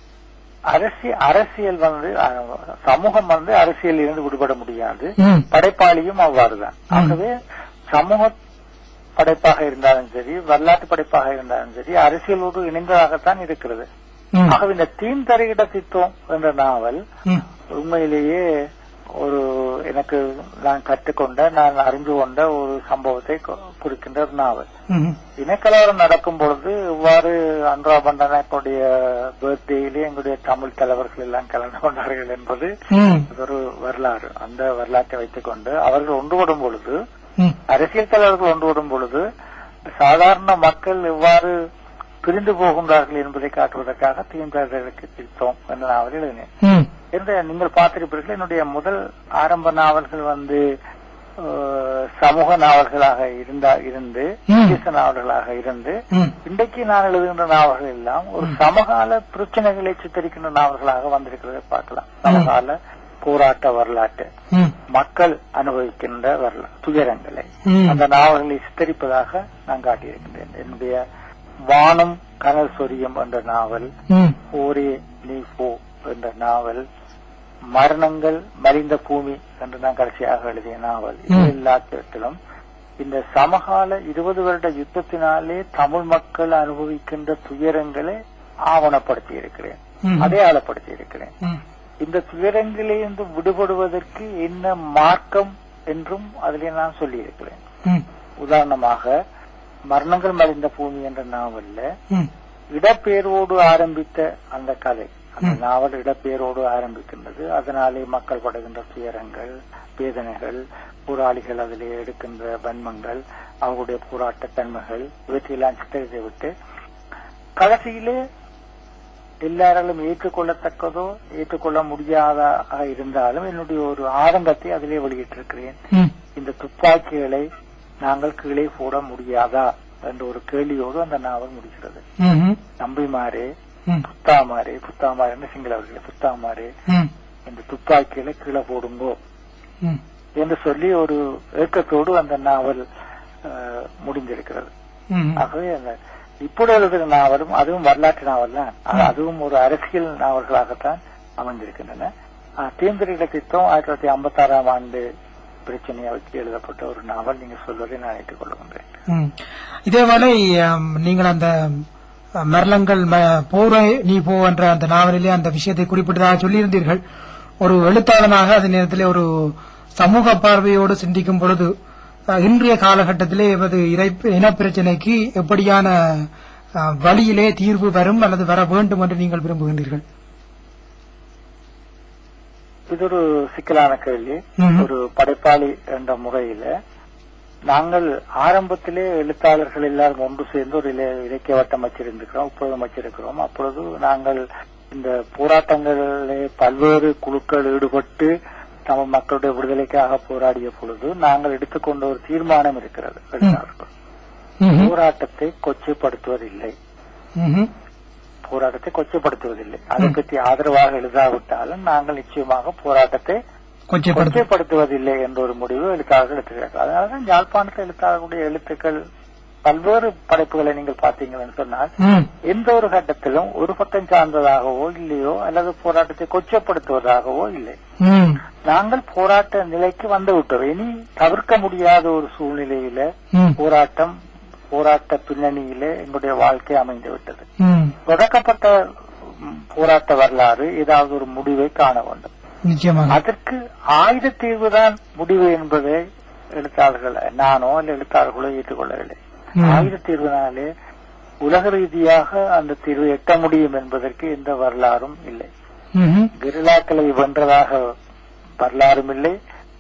அரசியல் அரசியல் வந்து அஹ், சமூகம் வந்து அரசியல் இருந்து விடுபட முடியாது ம், படைப்பாளியும் அவ்வாறுதான் ம். ஆகவே சமூக படைப்பாக இருந்தாலும் சரி வரலாற்று படைப்பாக இருந்தாலும் சரி அரசியலோடு இணைந்ததாகத்தான் இருக்கிறது ம், ஆகவே இந்த தீம் தருகிட சித்தம் என்ற நாவல் ம், உண்மையிலேயே ஒரு எனக்கு நான் கற்றுக்கொண்ட நான் அறிந்து கொண்ட ஒரு சம்பவத்தை கு- குறிக்கின்ற ஒரு நாவல் ம், இனக்கலவரம் நடக்கும் பொழுது இவ்வாறு அன்றா பண்டனாக்குடைய பர்த்டேயிலே எங்களுடைய தமிழ் தலைவர்கள் எல்லாம் கலந்து கொண்டார்கள் என்பது ம், இது ஒரு வரலாறு அந்த வரலாற்றை வைத்துக் கொண்டு அவர்கள் ஒன்றுபடும் பொழுது ம், அரசியல் தலைவர்கள் ஒன்று வரும் பொழுது சாதாரண மக்கள் எவ்வாறு பிரிந்து போகின்றார்கள் என்பதை காட்டுவதற்காக தீண்டாளர்களுக்கு திருத்தோம் என்று நாவல் எழுதினேன் ம் என்ற நீங்கள் பார்த்திருப்பீர்கள் என்னுடைய முதல் ஆரம்ப நாவல்கள் வந்து அஹ், சமூக நாவல்களாக இருந்தா இருந்து ம். தேச நாவல்களாக இருந்து ம் இன்றைக்கு நான் எழுதுகின்ற நாவல்கள் எல்லாம் ஒரு சமகால பிரச்சனைகளை சித்தரிக்கின்ற நாவல்களாக வந்திருக்கிறதை பார்க்கலாம் சமகால போராட்ட வரலாற்று ம் மக்கள் அனுபவிக்கின்ற வரலா துயரங்களை ம். அந்த நாவல்களை சித்தரிப்பதாக நான் காட்டியிருக்கின்றேன் என்னுடைய வானம் கனல் சொரியம் என்ற நாவல் ம் ஓரே நீ போ என்ற நாவல் மரணங்கள் மறிந்த பூமி என்று நான் கடைசியாக எழுதிய நாவல் இது ம். எல்லாத்திலும் இந்த சமகால இருபது வருட யுத்தத்தினாலே தமிழ் மக்கள் அனுபவிக்கின்ற துயரங்களை ஆவணப்படுத்தி இருக்கிறேன் ம். அடையாளப்படுத்தி இருக்கிறேன் ம் இந்த துயரங்களிலிருந்து விடுபடுவதற்கு என்ன மார்க்கம் என்றும் அதிலே நான் சொல்லியிருக்கிறேன் ம் உதாரணமாக மரணங்கள் மறைந்த பூமி என்ற நாவல்ல ம் இடப்பெயர்வோடு ஆரம்பித்த அந்த கதை அந்த நாவல் இடப்பெயரோடு ஆரம்பிக்கின்றது அதனாலே மக்கள் படுகின்ற துயரங்கள் வேதனைகள் போராளிகள் அதிலே எடுக்கின்ற வன்மங்கள் அவர்களுடைய போராட்ட தன்மைகள் இவற்றையெல்லாம் சித்தரித்து விட்டு கடைசியிலே எல்லாராலும் ஏற்றுக்கொள்ளத்தக்கதோ ஏற்றுக்கொள்ள முடியாதாக இருந்தாலும் என்னுடைய ஒரு ஆதங்கத்தை அதிலே வெளியிட்டிருக்கிறேன் ம் இந்த துப்பாக்கிகளை நாங்கள் கீழே போட முடியாதா என்ற ஒரு கேள்வியோடு அந்த நாவல் முடிகிறது ம் நம்பிமாரே ம் புத்தாமாரே புத்தாமாரே சிங்களவர்களே புத்தாமாரே ம் இந்த துப்பாக்கிகளை கீழே போடுங்கோ ம் என்று சொல்லி ஒரு ஏக்கத்தோடு அந்த நாவல் அஹ், முடிந்திருக்கிறது ம் ஆகவே அந்த இப்படி எழுதுகிற நாவலும் அதுவும் வரலாற்று நாவல் தான் ஆனா அதுவும் ஒரு அரசியல் நாவல்களாகத்தான் அமைந்திருக்கின்றன ஆஹ், தேர்ந்தெடுக்கிற திட்டம் ஆயிரத்தி தொள்ளாயிரத்தி ஐம்பத்தி ஆறாம் ஆண்டு பிரச்சனையை வச்சு எழுதப்பட்ட ஒரு நாவல் நீங்க சொல்வதை நான் ஏற்றுக்கொள்கின்றேன் ம். இதேவேளை அம், நீங்கள் அந்த அ, மரலங்கள் ம- போரை நீ போ என்ற அந்த நாவலிலே அந்த விஷயத்தை குறிப்பிட்டதாக சொல்லியிருந்தீர்கள் ஒரு எழுத்தாளனாக அதே நேரத்திலே ஒரு சமூக பார்வையோடு சிந்திக்கும் பொழுது அ, இன்றைய காலகட்டத்திலே எமது இறை- இனப்பிரச்சினைக்கு எப்படியான அ, வழியிலே தீர்வு வரும் அல்லது வர வேண்டும் என்று நீங்கள் விரும்புகின்றீர்கள் இது ஒரு சிக்கலான கேள்வி ம்ஹும். ஒரு படைப்பாளி என்ற முறையில நாங்கள் ஆரம்பத்திலே எழுத்தாளர்கள் எல்லாரும் ஒன்று சேர்ந்து ஒரு இல- இலக்கிய வட்டம் வச்சிருந்திருக்கிறோம் இப்பொழுதும் வச்சிருக்கிறோம் அப்பொழுது நாங்கள் இந்த போராட்டங்களிலே பல்வேறு குழுக்கள் ஈடுபட்டு தமிழ் மக்களுடைய விடுதலைக்காக போராடிய பொழுது நாங்கள் எடுத்துக்கொண்ட ஒரு தீர்மானம் இருக்கிறது எழுத்தாளர்கள் ம்ஹும். போராட்டத்தை கொச்சைப்படுத்துவதில்லை ம்ஹும். போராட்டத்தை கொச்சைப்படுத்துவதில்லை அதை பற்றி ஆதரவாக எழுதாவிட்டாலும் நாங்கள் நிச்சயமாக போராட்டத்தை கொச்சைப்படுத்து கொச்சைப்படுத்துவதில்லை என்ற ஒரு முடிவு எழுத்தாளர்கள் எடுத்துக்கிறார்கள் அதனாலதான் யாழ்ப்பாணத்தில் எழுத்தாளர்களுடைய எழுத்துக்கள் பல்வேறு படைப்புகளை நீங்கள் பார்த்தீங்கன்னு சொன்னால் ம். எந்த ஒரு கட்டத்திலும் ஒரு பக்கம் சார்ந்ததாகவோ இல்லையோ அல்லது போராட்டத்தை கொச்சப்படுத்துவதாகவோ இல்லை ம். நாங்கள் போராட்ட நிலைக்கு வந்து விட்டோம் இனி தவிர்க்க முடியாத ஒரு சூழ்நிலையில ம். போராட்டம் போராட்ட பின்னணியில எங்களுடைய வாழ்க்கை அமைந்து விட்டது ம். தொடக்கப்பட்ட ம், போராட்ட வரலாறு ஏதாவது ஒரு முடிவை காண வேண்டும் நிச்சயமாக அதற்கு ஆயுத தீர்வுதான் முடிவு என்பதை எழுத்தாளர்கள் நானோ அல்ல எழுத்தாளர்களோ ஏற்றுக்கொள்ளவில்லை ம். ஆயுத தீர்வினாலே உலக ரீதியாக அந்த தீர்வை எட்ட முடியும் என்பதற்கு எந்த வரலாறும் இல்லை ம்ஹும். கெரில்லாக்களை வென்றதாக வரலாறும் இல்லை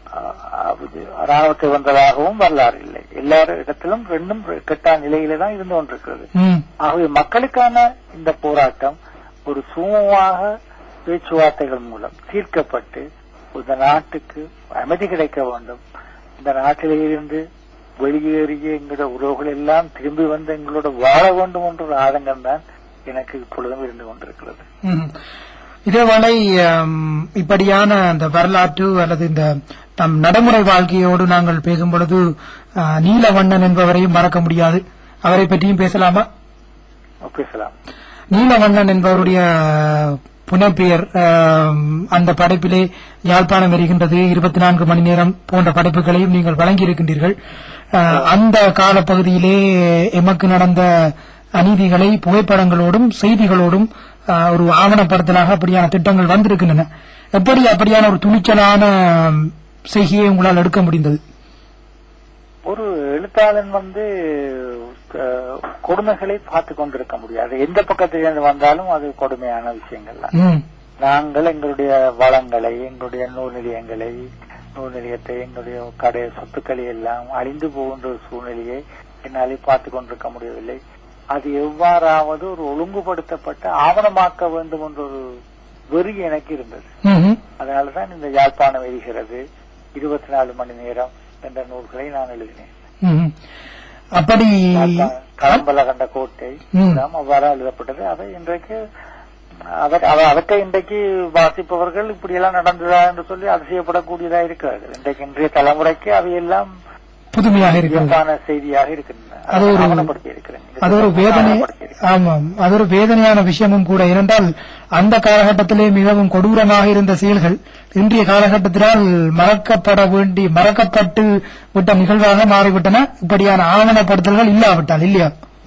ஆஹ், ராணுவத்தை வென்றதாகவும் வரலாறு இல்லை எல்லா இடத்திலும் ரெண்டும் கெட்ட நிலையில தான் இருந்து கொண்டிருக்கிறது ம். ஆகவே மக்களுக்கான இந்த போராட்டம் ஒரு சுமூகமாக பேச்சுவார்த்தைகள் மூலம் தீர்க்கப்பட்டு இந்த நாட்டுக்கு அமைதி கிடைக்க வேண்டும் இந்த நாட்டிலே இருந்து வெளியேறிய எங்களோட உறவுகள் எல்லாம் திரும்பி வந்து எங்களோட வாழ வேண்டும் என்ற ஒரு ஆதங்கம் தான் எனக்கு இப்பொழுதும் இருந்து கொண்டிருக்கிறது ம். இதேவேளை அம், இப்படியான அந்த வரலாற்று அல்லது இந்த நம் நடைமுறை வாழ்க்கையோடு நாங்கள் பேசும் பொழுது அ, நீலவண்ணன் என்பவரையும் மறக்க முடியாது அவரை பற்றியும் பேசலாமா பேசலாம் நீலவண்ணன் என்பவருடைய புனைப்பெயர் அம், அந்த படைப்பிலே யாழ்ப்பாணம் வருகின்றது இருபத்தி நான்கு மணி நேரம் போன்ற படைப்புகளையும் நீங்கள் வழங்கியிருக்கின்றீர்கள் அ, அந்த காலப்பகுதியிலே எமக்கு நடந்த அநீதிகளை புகைப்படங்களோடும் செய்திகளோடும் அ, ஒரு ஆவணப்படுத்தலாக அப்படியான திட்டங்கள் வந்திருக்கின்றன எப்படி அப்படியான ஒரு துணிச்சலான ம், செய்கையை உங்களால் எடுக்க முடிந்தது ஒரு எழுத்தாளன் வந்து அஹ், கொடுமைகளை பார்த்து கொண்டிருக்க முடியாது எந்த பக்கத்திலிருந்து வந்தாலும் அது கொடுமையான விஷயங்கள் தான் ம், நாங்கள் எங்களுடைய வளங்களை எங்களுடைய நூல் நிலையங்களை நூல் நிலையத்தை எங்களுடைய கடை சொத்துக்களை எல்லாம் அழிந்து போகின்ற ஒரு சூழ்நிலையை என்னாலே பார்த்து கொண்டிருக்க முடியவில்லை அது எவ்வாறாவது ஒரு ஒழுங்குபடுத்தப்பட்ட ஆவணமாக்க வேண்டும் என்ற ஒரு வெறி எனக்கு இருந்தது ம்ஹும். அதனாலதான் இந்த யாழ்ப்பாணம் எரிகிறது இருபத்தி நாலு மணி நேரம் என்ற நூல்களை நான் எழுதினேன் ம்ஹும். அப்படி யாழ்ப்பாணம், களம்பல கண்ட கோட்டை ம். எல்லாம் அவ்வாறு எழுதப்பட்டது அதை இன்றைக்கு அவர் அவ- அவற்றை இன்றைக்கு வாசிப்பவர்கள் இப்படி எல்லாம் நடந்ததா என்று சொல்லி அதிசயப்படக்கூடியதா இருக்கிறார்கள் இன்றைக்கு இன்றைய தலைமுறைக்கு அவையெல்லாம் புதுமையாக இருக்கிறது இயல்பான செய்தியாக இருக்கின்றன அது ஒரு- ஆவணப்படுத்தி இருக்கிறேன் அது ஒரு வேதனை ஆமாம் அது ஒரு வேதனையான விஷயமும் கூட இருந்தால் அந்த காலகட்டத்திலே மிகவும் கொடூரமாக இருந்த செயல்கள் இன்றைய காலகட்டத்தினால் மறக்கப்பட வேண்டி மறக்கப்பட்டு விட்ட நிகழ்வாக மாறிவிட்டன இப்படியான ஆவணப்படுத்தல்கள் இல்லாவிட்டால் இல்லையா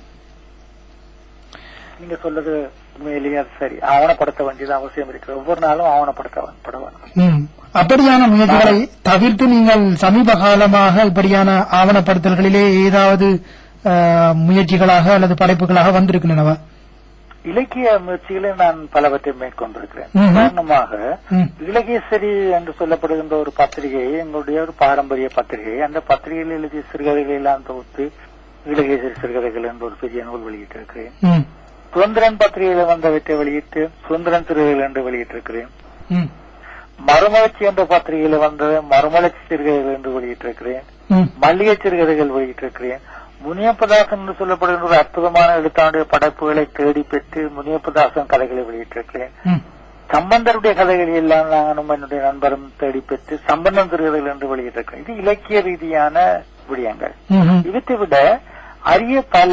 நீங்க சொல்றது உண்மையிலேயே அது சரி ஆவணப்படுத்த வேண்டியது அவசியம் இருக்கிறது ஒவ்வொரு நாளும் ஆவணப்படுத்த வே- பட வேண்டும் ம். அப்படியான முயற்சிகளை தவிர்த்து நீங்கள் சமீப காலமாக இப்படியான ஆவணப்படுத்தல்களிலே ஏதாவது அஹ், முயற்சிகளாக அல்லது படைப்புகளாக வந்திருக்கின்றனவா இலக்கிய முயற்சிகளை நான் பலவற்றை மேற்கொண்டிருக்கிறேன் ம்ஹும். உதாரணமாக ம். இலகேசரி என்று சொல்லப்படுகின்ற ஒரு பத்திரிகை எங்களுடைய ஒரு பாரம்பரிய பத்திரிகை அந்த பத்திரிகையில் எழுதிய சிறுகதைகளை எல்லாம் தொகுத்து இலகேசரி சிறுகதைகள் என்ற ஒரு பெரிய நூல் வெளியிட்டிருக்கிறேன் ம். சுதந்திரன் பத்திரிகையில வந்தவற்றை வெளியிட்டு சுதந்திரன் சிறுகதைகள் என்று வெளியிட்டிருக்கிறேன் ம். மறுமலர்ச்சி என்ற பத்திரிகையில வந்தது மறுமலர்ச்சி சிறுகதைகள் என்று வெளியிட்டிருக்கிறேன் ம். மல்லிகை சிறுகதைகள் வெளியிட்டிருக்கிறேன் முனியப்பதாசன் என்று சொல்லப்படுகின்ற ஒரு அற்புதமான எழுத்தாண்டுடைய படைப்புகளை தேடி பெற்று முனியப்பதாசன் கதைகளை வெளியிட்டிருக்கிறேன் ம். சம்பந்தருடைய கதைகளை எல்லாம் நானும் என்னுடைய நண்பரும் தேடி பெற்று சம்பந்தம் சிறுகதைகள் என்று வெளியிட்டிருக்கிறேன் இது இலக்கிய ரீதியான விடயங்கள் ம்ஹும். இவற்றை விட அரிய பல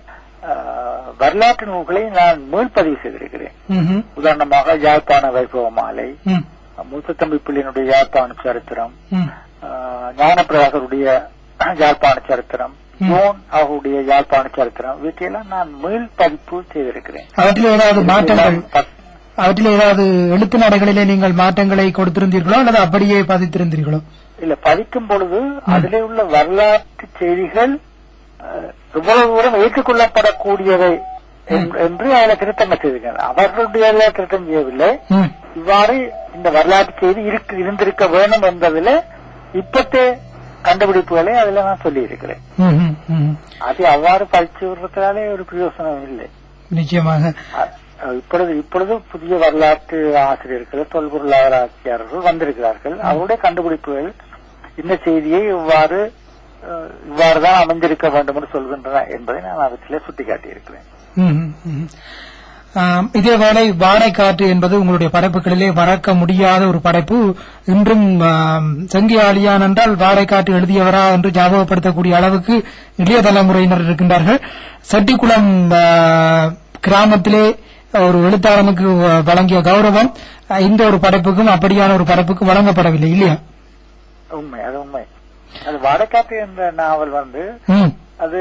அஹ், வரலாற்று நூல்களை நான் மீள்பதிவு செய்திருக்கிறேன் ம்ஹும். உதாரணமாக யாழ்ப்பாண வைபவ மாலை ம். மூத்தத்தம்பி பிள்ளையினுடைய யாழ்ப்பாண சரித்திரம் ம். ஆஹ் ஞானப்பிரகாசருடைய யாழ்ப்பாண சரித்திரம் ம். ஜோன் அவருடைய யாழ்ப்பாண சரித்திரம் இவற்றையெல்லாம் நான் மீள் பதிப்பு செய்திருக்கிறேன் அவற்றில் ஏதாவது மாற்றங்கள் பத்- அவற்றில் ஏதாவது எழுத்து நடைகளிலே நீங்கள் மாற்றங்களை கொடுத்திருந்தீர்களோ அல்லது அப்படியே பதித்திருந்தீர்களோ இல்ல பதிக்கும் பொழுது அதிலே உள்ள வரலாற்று செய்திகள் அஹ், எவ்வளவு தூரம் ஏற்றுக்கொள்ளப்படக்கூடியவை என்- என்று அதில் திருத்தங்கள் செய்திருக்கிறார் அவர்களுடைய அதில் திருத்தம் செய்யவில்லை ம். இவ்வாறு இந்த வரலாற்று செய்தி இருக்கு இருந்திருக்க வேண்டும் என்பதில் இப்பத்தே கண்டுபிடிப்புகளை அதில் நான் சொல்லி இருக்கிறேன் ம், ம், ம். அது அவ்வாறு பயிற்சி விடுறதுனாலே ஒரு பிரயோசனம் இல்லை நிச்சயமாக அ- இப்பொழுது இப்பொழுது புதிய வரலாற்று ஆசிரியர்கள் தொல்பொருள் ஆராய்ச்சியாளர்கள் வந்திருக்கிறார்கள் அவருடைய கண்டுபிடிப்புகள் இந்த செய்தியை இவ்வாறு அஹ், இவ்வாறுதான் அமைந்திருக்க வேண்டும் என்று சொல்கின்றன என்பதை நான் அவற்றிலே சுட்டிக்காட்டியிருக்கிறேன் ம், ம், ம். ஆம், இதேவேளை வாடைக்காற்று என்பது உங்களுடைய படைப்புகளிலே மறக்க முடியாத ஒரு படைப்பு இன்றும் ஆம், செங்கியாளியான் என்றால் வாடைக்காற்று எழுதியவரா என்று ஞாபகப்படுத்தக்கூடிய அளவுக்கு இளைய தலைமுறையினர் இருக்கின்றார்கள் செட்டிக்குளம் ஆ, கிராமத்திலே ஒரு எழுத்தாளனுக்கு வ- வழங்கிய கௌரவம் அ, இந்த ஒரு படைப்புக்கும் அப்படியான ஒரு படைப்புக்கு வழங்கப்படவில்லை இல்லையா உண்மை அது உண்மை அது வடக்காட்டு என்ற நாவல் வந்து ம், அது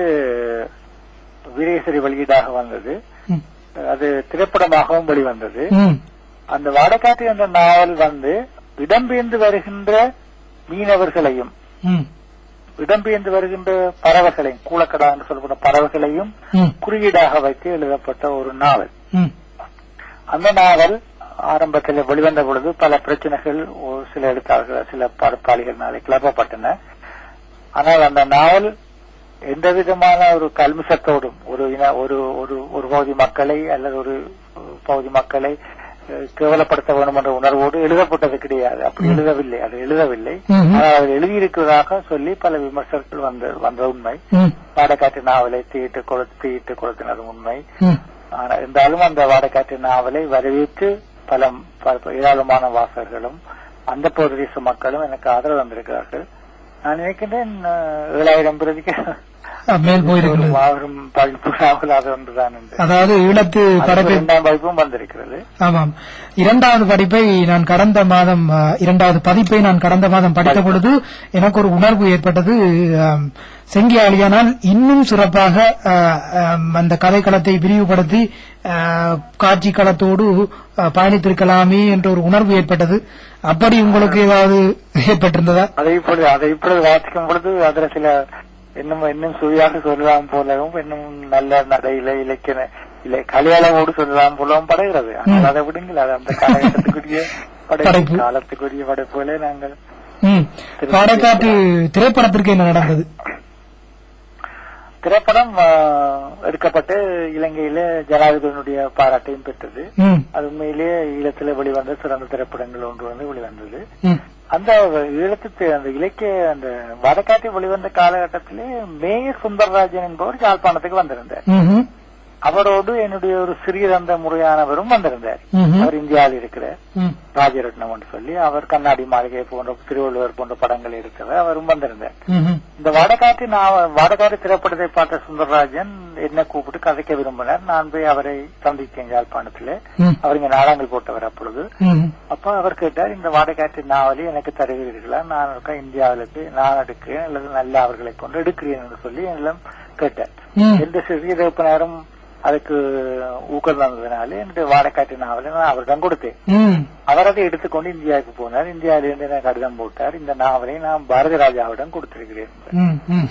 வீரேஸ்வரி வெளியீடாக வந்தது ம், அது திரைப்படமாகவும் வெளிவந்தது ம், அந்த வடக்காட்டு என்ற நாவல் வந்து இடம்பெயர்ந்து வருகின்ற மீனவர்களையும் ம், இடம்பெயர்ந்து வருகின்ற பறவைகளையும் கூலக்கடா என்று சொல்லப்பட்ட பறவைகளையும் ம், குறியீடாக வைத்து எழுதப்பட்ட ஒரு நாவல் ம், அந்த நாவல் ஆரம்பத்தில் வெளிவந்த பொழுது பல பிரச்சனைகள் ஒரு சில எழுத்தாளர்கள் சில படைப்பாளிகள்னாலே கிளப்பப்பட்டன ஆனால் அந்த நாவல் எந்த விதமான ஒரு கல்மிசத்தோடும் ஒரு இன ஒரு ஒரு ஒரு பகுதி மக்களை அல்லது ஒரு பகுதி மக்களை அஹ், கேவலப்படுத்த வேண்டும் என்ற உணர்வோடு எழுதப்பட்டது கிடையாது அப்படி எழுதவில்லை அது எழுதவில்லை ம்ஹும். ஆனால் அது எழுதியிருக்கிறதாக சொல்லி பல விமர்சகர்கள் வந்த வந்த உண்மை ம், வாடகாட்டு நாவலை தீட்டு கொடு தீட்டு கொடுத்தினது உண்மை ம். ஆனா இருந்தாலும் அந்த வாடகாட்டு நாவலை வரவேற்று பல பல- ஏராளமான வாசகர்களும் அந்த பிரதேச மக்களும் எனக்கு ஆதரவு தந்திருக்கிறார்கள் நான் நினைக்கின்றேன் அஹ், ஏழாயிரம் பிரதிக்கு மேல் போயிருக்கிறது மாபெரும் பதிப்பு நாவல் அது ஒன்றுதான் என்று அதாவது ஈழத்து அதுக்கு படைப்பை இரண்டாம் பதிப்பும் வந்திருக்கிறது ஆமாம் இரண்டாவது படிப்பை நான் கடந்த மாதம் ஆ, இரண்டாவது பதிப்பை நான் கடந்த மாதம் படித்த பொழுது எனக்கு ஒரு உணர்வு ஏற்பட்டது ஆம், செங்கியாளியானால் இன்னும் சிறப்பாக ஆ, ஆம், அந்த கதைக்களத்தை விரிவுபடுத்தி ஆ, காட்சி களத்தோடு ஆ, பயணித்திருக்கலாமே என்ற ஒரு உணர்வு ஏற்பட்டது அப்படி உங்களுக்கு ஏதாவது ஏற்பட்டிருந்ததா அதை இப்பொழுது அதை இப்பொழுது வாசிக்கும் பொழுது அதுல சில இன்னும் இன்னும் சுவையாக சொல்லலாம் போலவும் இன்னும் நல்ல நடையில இலக்கிய இல்லை கலையாளமோடு சொல்லலாம் போலவும் படுகிறது ஆனால் அதை விடுங்கள் அது அந்த காலகட்டத்துக்குரிய படைப்பு. படைப்பு காலத்துக்குரிய படைப்புகளே நாங்கள் ம். பாடக்காட்டு திரைப்படத்திற்கு என்ன நடந்தது திரைப்படம் ஆ, எடுக்கப்பட்டு இலங்கையில ஜனாதிபதியினுடைய பாராட்டையும் பெற்றது ம். அது உண்மையிலேயே ஈழத்துல வெளிவந்த சிறந்த திரைப்படங்கள் ஒன்று வந்து வெளிவந்தது ம். அந்த ஈழத்து தி- அந்த இலக்கிய அந்த வடக்காட்டி வெளிவந்த காலகட்டத்திலே மேயர் சுந்தரராஜன் என்பவர் யாழ்ப்பாணத்துக்கு வந்திருந்தார் ம்ஹும். அவரோடு என்னுடைய ஒரு சிறியதந்த முறையானவரும் வந்திருந்தார் ம்ஹும். அவர் இந்தியாவில் இருக்கிறார் ம். ராஜரட்னம் என்று சொல்லி அவர் கண்ணாடி மாளிகை போன்ற திருவள்ளுவர் போன்ற படங்கள் இருக்கிறவர் அவரும் வந்திருந்தார் ம்ஹும். இந்த வடகாட்டு நான் வடகாட்டு திரைப்படத்தை பார்த்த சுந்தரராஜன் என்ன கூப்பிட்டு கதைக்க விரும்பினார் நான் போய் அவரை சந்தித்தேன் யாழ்ப்பாணத்துல ம். அவர் இங்க நாடகங்கள் போட்டவர் அப்பொழுது ம்ஹும். அப்ப அவர் கேட்டார் இந்த வாடகாட்டு நாவலை எனக்கு தருகிறீர்களா நான் இருக்க இந்தியாவிலுக்கு நான் எடுக்கிறேன் அல்லது நல்ல அவர்களை கொண்டு எடுக்கிறேன் என்று சொல்லி என்னிடம் கேட்டார் ம். எந்த சிறிய தரப்பினரும் அதுக்கு ஊக்கம் தந்ததுனால என்னுடைய வாடகாட்டு நாவலை நான் அவரிடம் கொடுத்தேன் ம். அவர் அதை எடுத்துக்கொண்டு இந்தியாவுக்கு போனார் இந்தியாவிலிருந்து எனக்கு கடிதம் போட்டார் இந்த நாவலை நான் பாரதி ராஜாவிடம் கொடுத்திருக்கிறேன் ம். ம்.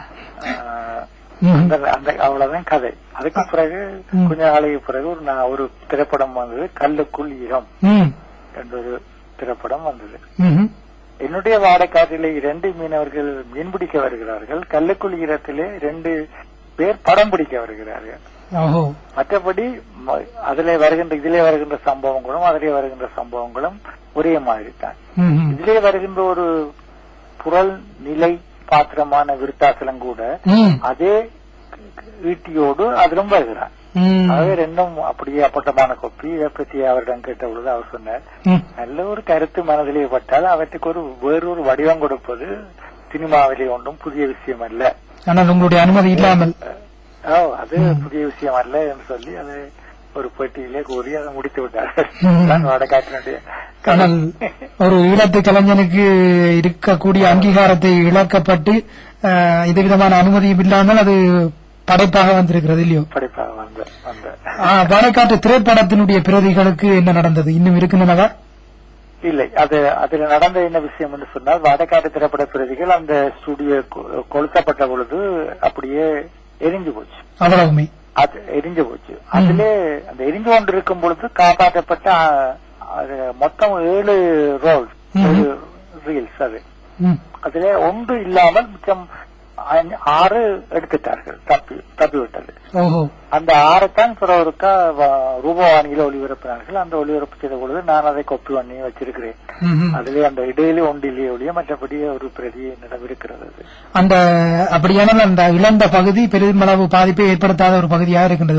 ஆஹ், ம். அந்த அந்த அவ்வளவுதான் கதை அதுக்கு பிறகு ம். கொஞ்ச நாளைக்கு பிறகு ஒரு நான் ஒரு திரைப்படம் வந்தது கல்லுக்குள் ஈரம் ம். என்ற ஒரு திரைப்படம் வந்தது ம்ஹும். என்னுடைய வாடக்காட்டிலே இரண்டு மீனவர்கள் மீன் பிடிக்க வருகிறார்கள் கல்லுக்குள் ஈரத்திலே ரெண்டு பேர் படம் பிடிக்க வருகிறார்கள் ஓஹோ மற்றபடி ம- அதிலே வருகின்ற இதிலே வருகின்ற சம்பவங்களும் அதிலே வருகின்ற சம்பவங்களும் ஒரே மாதிரி தான் ம்ஹும். இதிலே வருகின்ற ஒரு புறல் நிலை பாத்திரமான விருத்தாசலம் கூட ம். அதே ஈட்டியோடு அதிலும் வருகிறான் ம். ஆகவே ரெண்டும் அப்படியே அப்பட்டமான கொப்பி இதை பற்றி அவரிடம் கேட்ட பொழுது அவர் சொன்னார் ம். நல்ல ஒரு கருத்து மனதிலே பட்டால் அவற்றுக்கு ஒரு வேறொரு வடிவம் கொடுப்பது சினிமாவிலே ஒன்றும் புதிய விஷயம் அல்ல ஆனால் உங்களுடைய அனுமதி இல்லாமல் ஓ அது புதிய விஷயம் அல்ல என்று சொல்லி அது ஒரு பெட்டியிலே கூறி அதை முடித்து விட்டார்கள் ம். தான் வடகாட்டினுடைய ஆனால் ஒரு ஈழத்து கலைஞனுக்கு இருக்கக்கூடிய அங்கீகாரத்தை இழக்கப்பட்டு அஹ், எந்த விதமான அனுமதியும் இல்லாமல் அது படைப்பாக வந்திருக்கிறது இல்லையோ படிப்பாக வந்த வந்த ஆ, வடக்காட்டு திரைப்படத்தினுடைய பிரதிகளுக்கு என்ன நடந்தது இன்னும் இருக்கின்றனவா இல்லை அது அதுல நடந்த என்ன விஷயம் என்று சொன்னால் வடக்காட்டு திரைப்பட பிரதிகள் அந்த ஸ்டுடியோ கொ- கொளுத்தப்பட்ட பொழுது அப்படியே எரிஞ்சு போச்சு அவ்வளவுமே அது எரிஞ்சு போச்சு அதிலே அந்த எரிஞ்சு கொண்டு இருக்கும் பொழுது காப்பாற்றப்பட்ட ஆ, அது மொத்தம் ஏழு ரோல் ம்ஹும். ரீல்ஸ் அது ம். அதிலே ஒன்று இல்லாமல் மிச்சம் ஐந்து- ஆறு எடுத்துட்டார்கள் தப்பி தப்பி விட்டது ஓஹோ அந்த ஆறைத்தான் பிறவருக்கா ரூபவாணியில ஒளிபரப்பினார்கள் அந்த ஒளிபரப்பு செய்த பொழுது நான் அதை கொப்பி பண்ணி வச்சிருக்கிறேன் ம்ஹும். அதிலே அந்த இடையிலே ஒன்றிலே ஒழிய மற்றபடி ஒரு பிரதி என்னிடம் இருக்கிறது அது. அந்த அப்படியானால் அந்த இழந்த பகுதி பெருமளவு பாதிப்பை ஏற்படுத்தாத ஒரு பகுதியாக இருக்கின்றது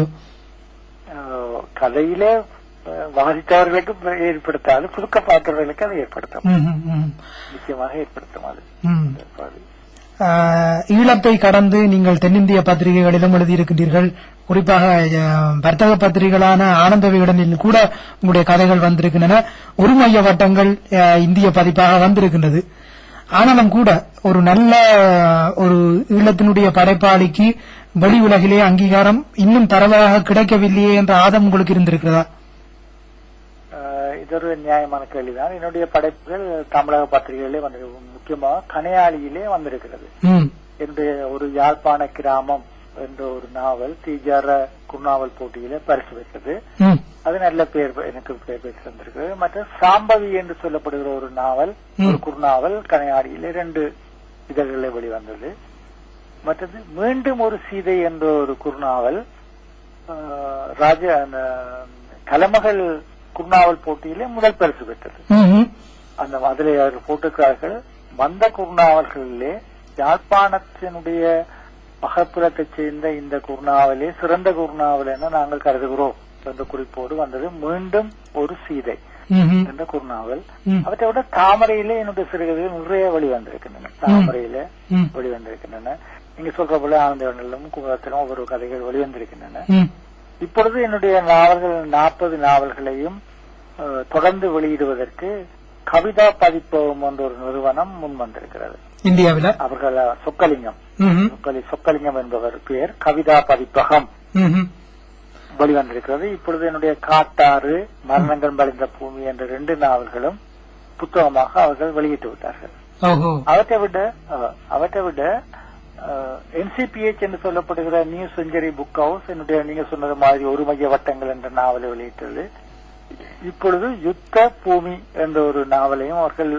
அஹ், கதையிலே அஹ், வாசித்தவர்களுக்கு ஏற்படுத்தாது புதுக்க பார்த்தவர்களுக்கு அதை ஏற்படுத்தும் ம்ஹும், ம்ஹும். நிச்சயமாக ஏற்படுத்தும் அது ம். அது. ஆஹ், ஈழத்தை கடந்து நீங்கள் தென்னிந்திய பத்திரிகைகளிலும் எழுதியிருக்கின்றீர்கள் குறிப்பாக அஹ், வர்த்தக பத்திரிகைகளான ஆனந்த விகடனில் கூட உங்களுடைய கதைகள் வந்திருக்கின்றன ஒரு மைய வட்டங்கள் அஹ், இந்திய பதிப்பாக வந்திருக்கின்றது ஆனாலும் கூட ஒரு நல்ல அஹ், ஒரு ஈழத்தினுடைய படைப்பாளிக்கு வெளி உலகிலே அங்கீகாரம் இன்னும் பரவலாக கிடைக்கவில்லையே என்ற ஆதம் உங்களுக்கு இருந்திருக்கிறதா அஹ், இது ஒரு நியாயமான கேள்விதான் என்னுடைய படைப்புகள் தமிழக பத்திரிகைகளிலே வந்து முக்கியமாக கனையாளியிலே வந்திருக்கிறது ம் என்னுடைய ஒரு யாழ்ப்பாண கிராமம் என்ற ஒரு நாவல் தீஜார குறுநாவல் போட்டியில பரிசு பெற்றது ம் அது நல்ல பேர் எனக்கு பேர் பெற்று தந்திருக்கிறது மற்ற சாம்பவி என்று சொல்லப்படுகிற ஒரு நாவல் ம். ஒரு குறுநாவல் கனையாடியில் இரண்டு இதழ்களில் வெளிவந்தது மற்றது மீண்டும் ஒரு சீதை என்ற ஒரு குறுநாவல் ஆஹ், ராஜ அந்த கலமகள் குறுநாவல் போட்டியிலே முதல் பரிசு பெற்றது ம் ம் அந்த அதிலே அவர் போட்டிருக்கிறார்கள் வந்த குறுநாவல்களிலே யாழ்ப்பாணத்தினுடைய பகப்புறத்தைச் சேர்ந்த இந்த குறுநாவலே சிறந்த குறுநாவல் என நாங்கள் கருதுகிறோம் என்ற குறிப்போடு வந்தது மீண்டும் ஒரு சீதை ம் ம் என்ற குறுநாவல் ம். அவற்றை விட தாமரையிலே என்னுடைய சிறுகதைகள் நிறைய வெளிவந்திருக்கின்றன தாமரையில ம். வெளிவந்திருக்கின்றன நீங்க சொல்ற போல ஆனந்தவனிலும் குமுதத்திலும் ஒவ்வொரு கதைகள் வெளிவந்திருக்கின்றன ம் இப்பொழுது என்னுடைய நாவல்கள் நாற்பது நாவல்களையும் அஹ், தொடர்ந்து வெளியிடுவதற்கு கவிதா பதிப்பகம் என்ற ஒரு நிறுவனம் முன் வந்திருக்கிறது இந்தியாவில் அவர்கள் அஹ், சொக்கலிங்கம் ம்ஹும். சொக்கலி சொக்கலிங்கம் என்பவர் பெயர் கவிதா பதிப்பகம் ம்ஹும். வெளிவந்திருக்கிறது இப்பொழுது என்னுடைய காட்டாறு மரணங்கள் மலிந்த பூமி என்ற ரெண்டு நாவல்களும் புத்தகமாக அவர்கள் வெளியிட்டு விட்டார்கள் ஓஹோ அவற்றை விட அஹ், அவற்றை விட என்சிபிஎச் என்று சொல்லப்படுகிற நியூ செஞ்சுரி புக் ஹவுஸ் என்னுடைய நீங்க சொன்னது மாதிரி ஒரு மைய வட்டங்கள் என்ற நாவலை வெளியிட்டது இப்பொழுது யுத்த பூமி என்ற ஒரு நாவலையும் அவர்கள்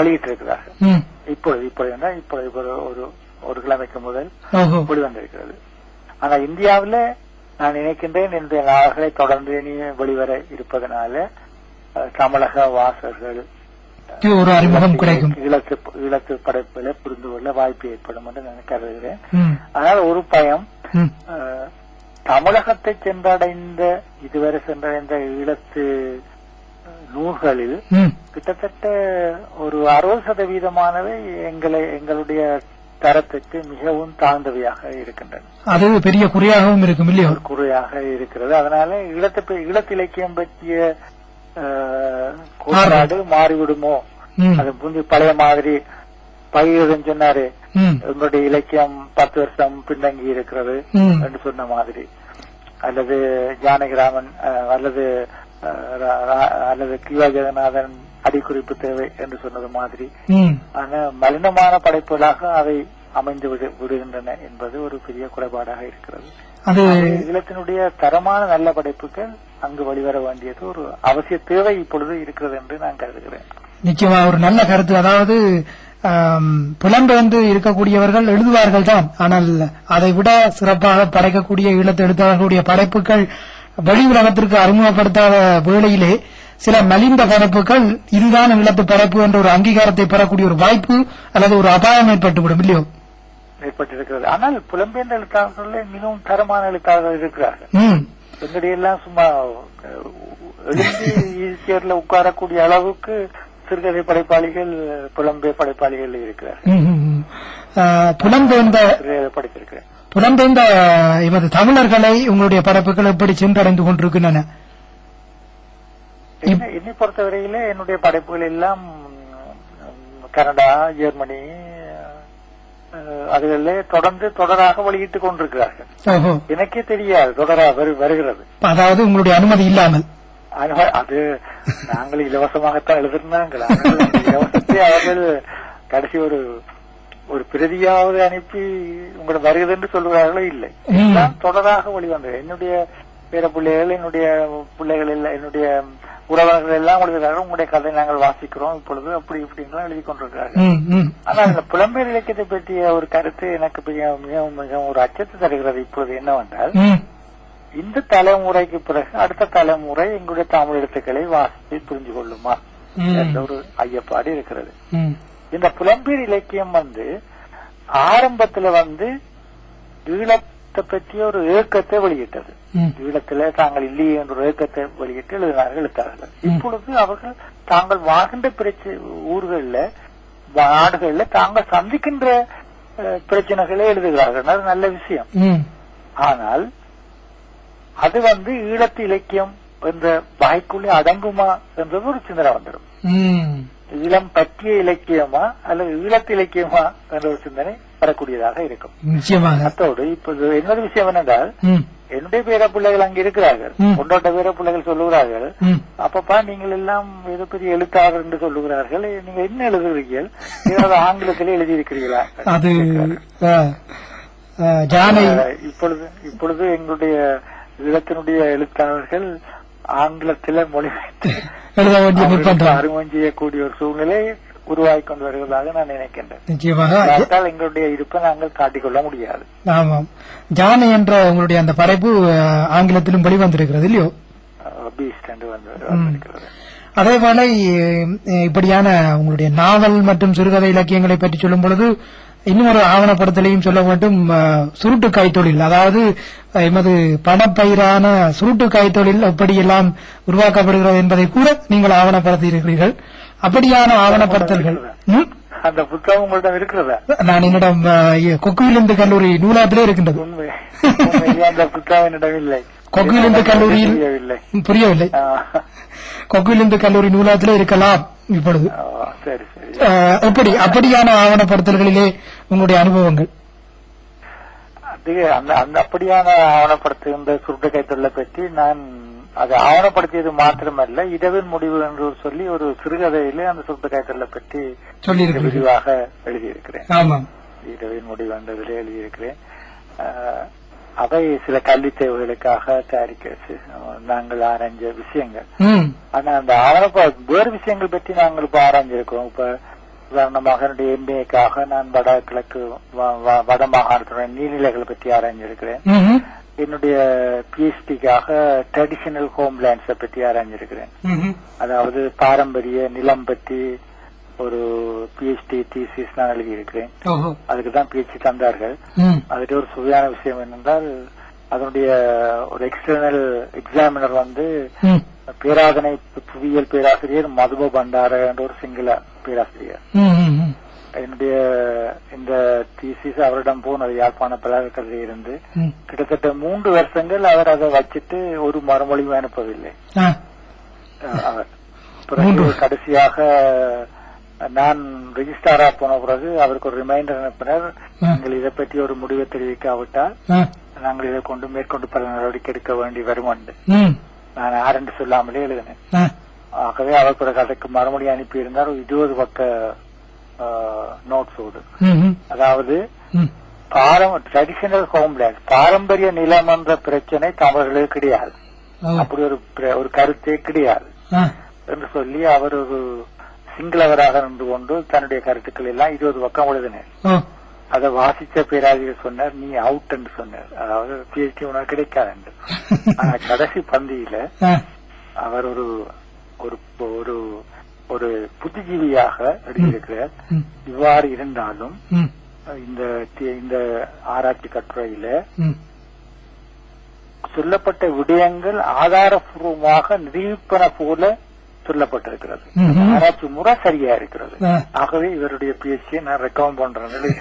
வெளியிட்டிருக்கிறார்கள் ம். இப்பொழுது இப்பொழுது என்றால் இப்பொழுது ஒரு ஒரு ஒரு கிழமைக்கு முதல் ஓஹோ வெளிவந்திருக்கிறது ஆனா இந்தியாவில நான் நினைக்கின்றேன் என்னுடைய நாவல்களை தொடர்ந்து இனி வெளிவர இருப்பதனால அஹ், தமிழக வாசகர்கள் இது ஒரு அறிமுகம் கிடைக்கும் ஈழத்து ஈழத்து படைப்புகளை புரிந்து கொள்ள வாய்ப்பு ஏற்படும் என்று நான் கருதுகிறேன் ம். ஆனால் ஒரு பயம் ம். அஹ், தமிழகத்தை சென்றடைந்த இதுவரை சென்றடைந்த ஈழத்து அஹ், நூல்களில் ம். கிட்டத்தட்ட ஒரு அறுபது சதவீதமானவை எங்களை எங்களுடைய தரத்துக்கு மிகவும் தாழ்ந்தவையாக இருக்கின்றன அது பெரிய குறையாகவும் இருக்கும் இல்லையோ ஒரு குறையாக இருக்கிறது அதனால ஈழத்து பே- ஈழத்து இலக்கியம் பற்றிய அஹ், கோட்பாடு மாறிவிடுமோ ம். அது புரிஞ்சு பழைய மாதிரி பயிரும் சொன்னாரு ம். எங்களுடைய இலக்கியம் பத்து வருஷம் பின்தங்கி இருக்கிறது ம். என்று சொன்ன மாதிரி அல்லது ஜானகிராமன் அஹ், அல்லது அஹ், ரா- ரா- அல்லது கிவா ஜெகநாதன் அடிக்குறிப்பு தேவை என்று சொன்னது மாதிரி ம். ஆனா மலினமான படைப்புகளாக அவை அமைந்து விடு- விடுகின்றன என்பது ஒரு பெரிய குறைபாடாக இருக்கிறது அது ஈழத்தினுடைய தரமான நல்ல படைப்புகள் அங்கு வெளிவர வேண்டியது ஒரு அவசிய தேவை இப்பொழுது இருக்கிறது என்று நான் கருதுகிறேன் நிச்சயமா ஒரு நல்ல கருத்து அதாவது ஆம், புலம்பெயர்ந்து இருக்கக்கூடியவர்கள் எழுதுவார்கள் தான் ஆனால் அதை விட சிறப்பாக படைக்கக்கூடிய ஈழத்து எழுத்தாளர்களுடைய படைப்புகள் வெளி உலகத்திற்கு அறிமுகப்படுத்தாத வேளையிலே சில மலிந்த படைப்புகள் இதுதான் ஈழத்து படைப்பு என்ற ஒரு அங்கீகாரத்தை பெறக்கூடிய ஒரு வாய்ப்பு அல்லது ஒரு அபாயம் ஏற்பட்டுவிடும் இல்லையோ ஏற்பட்டிருக்கிறது ஆனால் புலம்பெயர்ந்த எழுத்தாளர்கள் மிகவும் தரமான எழுத்தாளர்கள் இருக்கிறார்கள் ம் எங்களுடைய எல்லாம் சும்மா அஹ், எழுந்து ஈஸியர்ல உட்காரக்கூடிய அளவுக்கு சிறுகதை படைப்பாளிகள் புலம்பெயர் படைப்பாளிகள் இருக்கிறார்கள் ம், ம், ம். ஆ, புலம்பெயர்ந்த சிறுகதை படித்திருக்கிறேன் புலம்பெயர்ந்த எமது தமிழர்களை உங்களுடைய படைப்புகள் எப்படி சென்றடைந்து கொண்டிருக்கின்றன என்னை என்னை பொறுத்தவரையில என்னுடைய படைப்புகள் எல்லாம் உம், கனடா ஜெர்மனி அஹ், அதுகளிலே தொடர்ந்து தொடராக வெளியிட்டுக் கொண்டிருக்கிறார்கள் ஓஹோ எனக்கே தெரியாது தொடரா வரு- வருகிறது அதாவது உங்களுடைய அனுமதி இல்லாமல் ஆனா, அது நாங்கள் இலவசமாகத்தான் எழுதிருந்தாங்கள் ஆனால் அந்த இலவசத்தை அவர்கள் கடைசி ஒரு ஒரு பிரதியாவது அனுப்பி உங்களோட வருகிறது என்று சொல்லுகிறார்களோ இல்லை ம். எல்லாம் தொடராக வெளிவந்தது என்னுடைய பேர பிள்ளைகள் என்னுடைய பிள்ளைகள் எல்லாம் என்னுடைய உறவினர்கள் எல்லாம் எழுதுகிறார்கள் உங்களுடைய கதை நாங்கள் வாசிக்கிறோம் இப்பொழுது அப்படி இப்படின்லாம் எழுதி கொண்டிருக்கிறார்கள் ம், ம். ஆனால் இந்த புலம்பெயர் இலக்கியத்தை பற்றிய ஒரு கருத்து எனக்கு மிக- மிகவும் மிகவும் ஒரு அச்சத்தை தருகிறது இப்பொழுது என்னவென்றால் ம். இந்த தலைமுறைக்கு பிறகு அடுத்த தலைமுறை எங்களுடைய தமிழ் எழுத்துக்களை வாசித்து புரிஞ்சு கொள்ளுமா ம். என்ற ஒரு ஐயப்பாடு இருக்கிறது ம். இந்த புலம்பெயர் இலக்கியம் வந்து ஆரம்பத்துல வந்து ஈழத்தை பற்றிய ஒரு ஏக்கத்தை வெளியிட்டது ம். ஈழத்துல தாங்கள் இல்லையே என்ற ஒரு ஏக்கத்தை வெளியிட்டு எழுதினார்கள் எழுத்தார்கள் ம். இப்பொழுது அவர்கள் தாங்கள் வாழ்கின்ற பிரச்ச ஊர்கள்ல நாடுகள்ல தாங்கள் சந்திக்கின்ற அஹ், பிரச்சனைகளை எழுதுகிறார்கள் அது நல்ல விஷயம் ம். ஆனால் அது வந்து ஈழத்து இலக்கியம் என்ற வாய்க்குள்ளே அடங்குமா என்றது ஒரு சிந்தனை வந்துடும் ம். ஈழம் பற்றிய இலக்கியமா அல்லது ஈழத்து இலக்கியமா என்ற ஒரு சிந்தனை வரக்கூடியதாக இருக்கும் நிச்சயமாக அத்தோடு இப்போது இன்னொரு விஷயம் என்னென்றால் ம். என்னுடைய பேர பிள்ளைகள் அங்க இருக்கிறார்கள் ம். கொண்டோட்ட பேர பிள்ளைகள் சொல்லுகிறார்கள் ம். அப்பப்பா நீங்கள் எல்லாம் ஏதோ பெரிய எழுத்தாளர் என்று சொல்லுகிறார்கள் நீங்க என்ன எழுதுகிறீர்கள் ஏதாவது ஆங்கிலத்திலே எழுதியிருக்கிறீர்களா அது ஆ, ஆ, ஜானை அஹ், இப்பொழுது இப்பொழுது எங்களுடைய ஈழத்தினுடைய எழுத்தாளர்கள் ஆங்கிலத்தில மொழிபெயர்த்து எழுத வேண்டிய நிர்பந்தம் அருமம் செய்யக்கூடிய ஒரு சூழ்நிலை உருவாகி கொண்டு வருவதாக நான் நினைக்கின்றேன் நிச்சயமாக பார்த்தால் எங்களுடைய இருப்பை நாங்கள் காட்டிக்கொள்ள முடியாது ஆமாம் ஜானை என்ற உங்களுடைய அந்த படைப்பு ஆ, ஆங்கிலத்திலும் வெளிவந்திருக்கிறது இல்லையோ பீஸ்ட் என்று வந்து வந்திருக்கிறது அதே போல இ- இப்படியான உங்களுடைய நாவல் மற்றும் சிறுகதை இலக்கியங்களை பற்றி சொல்லும் பொழுது இன்னும் ஒரு ஆவணப்படுத்தலையும் சொல்ல வேண்டும் அஹ், சுருட்டு கைத்தொழில் அதாவது அஹ், எமது பணப்பயிரான சுருட்டு கைத்தொழில் எப்படியெல்லாம் உருவாக்கப்படுகிறது என்பதை கூட நீங்கள் ஆவணப்படுத்தி இருக்கிறீர்கள் அப்படியான ஆவணப்படுத்தல்கள் ம்? அந்த புத்தகம் உங்களிடம் இருக்கிறதா நான் என்னிடம் அஹ், கொக்குவிலிருந்து கல்லூரி நூலாத்திலே இருக்கின்றது உண்மை உண்மையிலே அந்த புத்தகம் என்னிடம் இல்லை கொக்குவிலிருந்து கல்லூரியில் தெரியவில்லை புரியவில்லை ஆ, கொக்குவிலிருந்து கல்லூரி நூலாத்திலே இருக்கலாம் இப்பொழுது ஆ, சரி சரி அஹ், எப்படி அப்படியான ஆவணப்படுத்தல்களிலே உங்களுடைய அனுபவங்கள் அது அந்த அந்த அப்படியான ஆவணப்படுத்துகின்ற சுருட்டு கைத்தொழிலை பற்றி நான் அது ஆவணப்படுத்தியது மாத்திரமல்ல இடவின் முடிவு என்று சொல்லி ஒரு சிறுகதையிலே அந்த சுருட்டு கைத்தொழிலை பற்றி சொல்லியிருக்கிறீர்கள் விரிவாக எழுதியிருக்கிறேன் ஆமாம் இடவின் முடிவு என்றதிலே எழுதியிருக்கிறேன் ஆஹ், அவை சில கல்வி தேவைகளுக்காக தயாரிக்க சி- நாங்கள் ஆராய்ஞ்ச விஷயங்கள் ம் ஆனா அந்த ஆவணப்ப வேறு விஷயங்கள் பற்றி நாங்கள் இப்ப ஆராய்ஞ்சிருக்கிறோம் இப்ப உதாரணமாக என்னுடைய எம்பிஏக்காக நான் வட கிழக்கு வ- வ- வட மாகாணத்துடைய நீர்நிலைகளை பற்றி ஆராய்ஞ்சிருக்கிறேன் ம்ஹும். என்னுடைய பிஎச்டிக்காக ட்ரெடிஷனல் ஹோம்லேண்ட்ஸை பற்றி ஆராய்ஞ்சிருக்கிறேன் ம்ஹும். அதாவது பாரம்பரிய நிலம் பற்றி ஒரு பிஎச்டி தீசிஸ் நான் எழுதியிருக்கிறேன் ஓஹோ அதுக்கு தான் பிஎச்டி தந்தார்கள் ம். அதுல ஒரு சுவையான விஷயம் என்னென்றால் அதனுடைய ஒரு எக்ஸ்டர்னல் எக்ஸாமினர் வந்து ம். பேராதனை புவியியல் பேராசிரியர் மதுப பண்டார என்ற ஒரு சிங்கள பேராசிரியர் ம், ம், ம். என்னுடைய இந்த தீசிஸ் அவரிடம் போனது யாழ்ப்பாண பல்கலைக்கழகத்தில் இருந்து ம். கிட்டத்தட்ட மூன்று வருஷங்கள் அவர் அதை வச்சுட்டு ஒரு மறுமொழியும் அனுப்பவில்லை ஆ. அஹ் அவர் பிறகு மூன்று. கடைசியாக நான் ரெஜிஸ்டாரா போன பிறகு அவருக்கு ஒரு ரிமைண்டர் அனுப்பினர் ஆ. நீங்கள் இதை பற்றி ஒரு முடிவை தெரிவிக்காவிட்டால் ஆ. நாங்கள் இதை கொண்டு மேற்கொண்டு பல நடவடிக்கை எடுக்க வேண்டி வரும் என்று ம். நான் யாரென்று சொல்லாமலே எழுதினேன் ஆ. ஆகவே அவர் பிறகு அதுக்கு மறுமொழி அனுப்பியிருந்தார் ஒரு இருபது பக்க நோட்ஸோடு ம், ம். அதாவது ம். பாரம் ட்ரெடிஷனல் ஹோம்லேண்ட் பாரம்பரிய நிலம் என்ற பிரச்சனை தமிழர்களுக்கு கிடையாது ஓ. அப்படி ஒரு பிர- ஒரு கருத்தே கிடையாது ஆ. என்று சொல்லி அவர் ஒரு சிங்களவராக நின்று கொண்டு தன்னுடைய கருத்துக்கள் எல்லாம் இருபது பக்கம் எழுதினார் ஓ. அதை வாசிச்ச பேராசிரியர் சொன்னார் நீ அவுட் என்று சொன்னார் அதாவது பிஹெச்டி உனக்கு கிடைக்காது என்று ஆனா கடைசி பந்தியில ஆ. அவர் ஒரு ஒரு ஒரு ஒரு புத்திஜீவியாக எழுதியிருக்கிறார் ம். இவ்வாறு இருந்தாலும் ம். இந்த தி- இந்த ஆராய்ச்சி கட்டுரையில ம். சொல்லப்பட்ட விடயங்கள் ஆதாரபூர்வமாக நிரூபிப்பன போல சொல்லப்பட்டிருக்கிறது ம்ஹும். ஆராய்ச்சி முறை சரியா இருக்கிறது ஆ. ஆகவே இவருடைய பிஎஸ்சியை நான் ரெக்கமெண்ட் பண்றேன்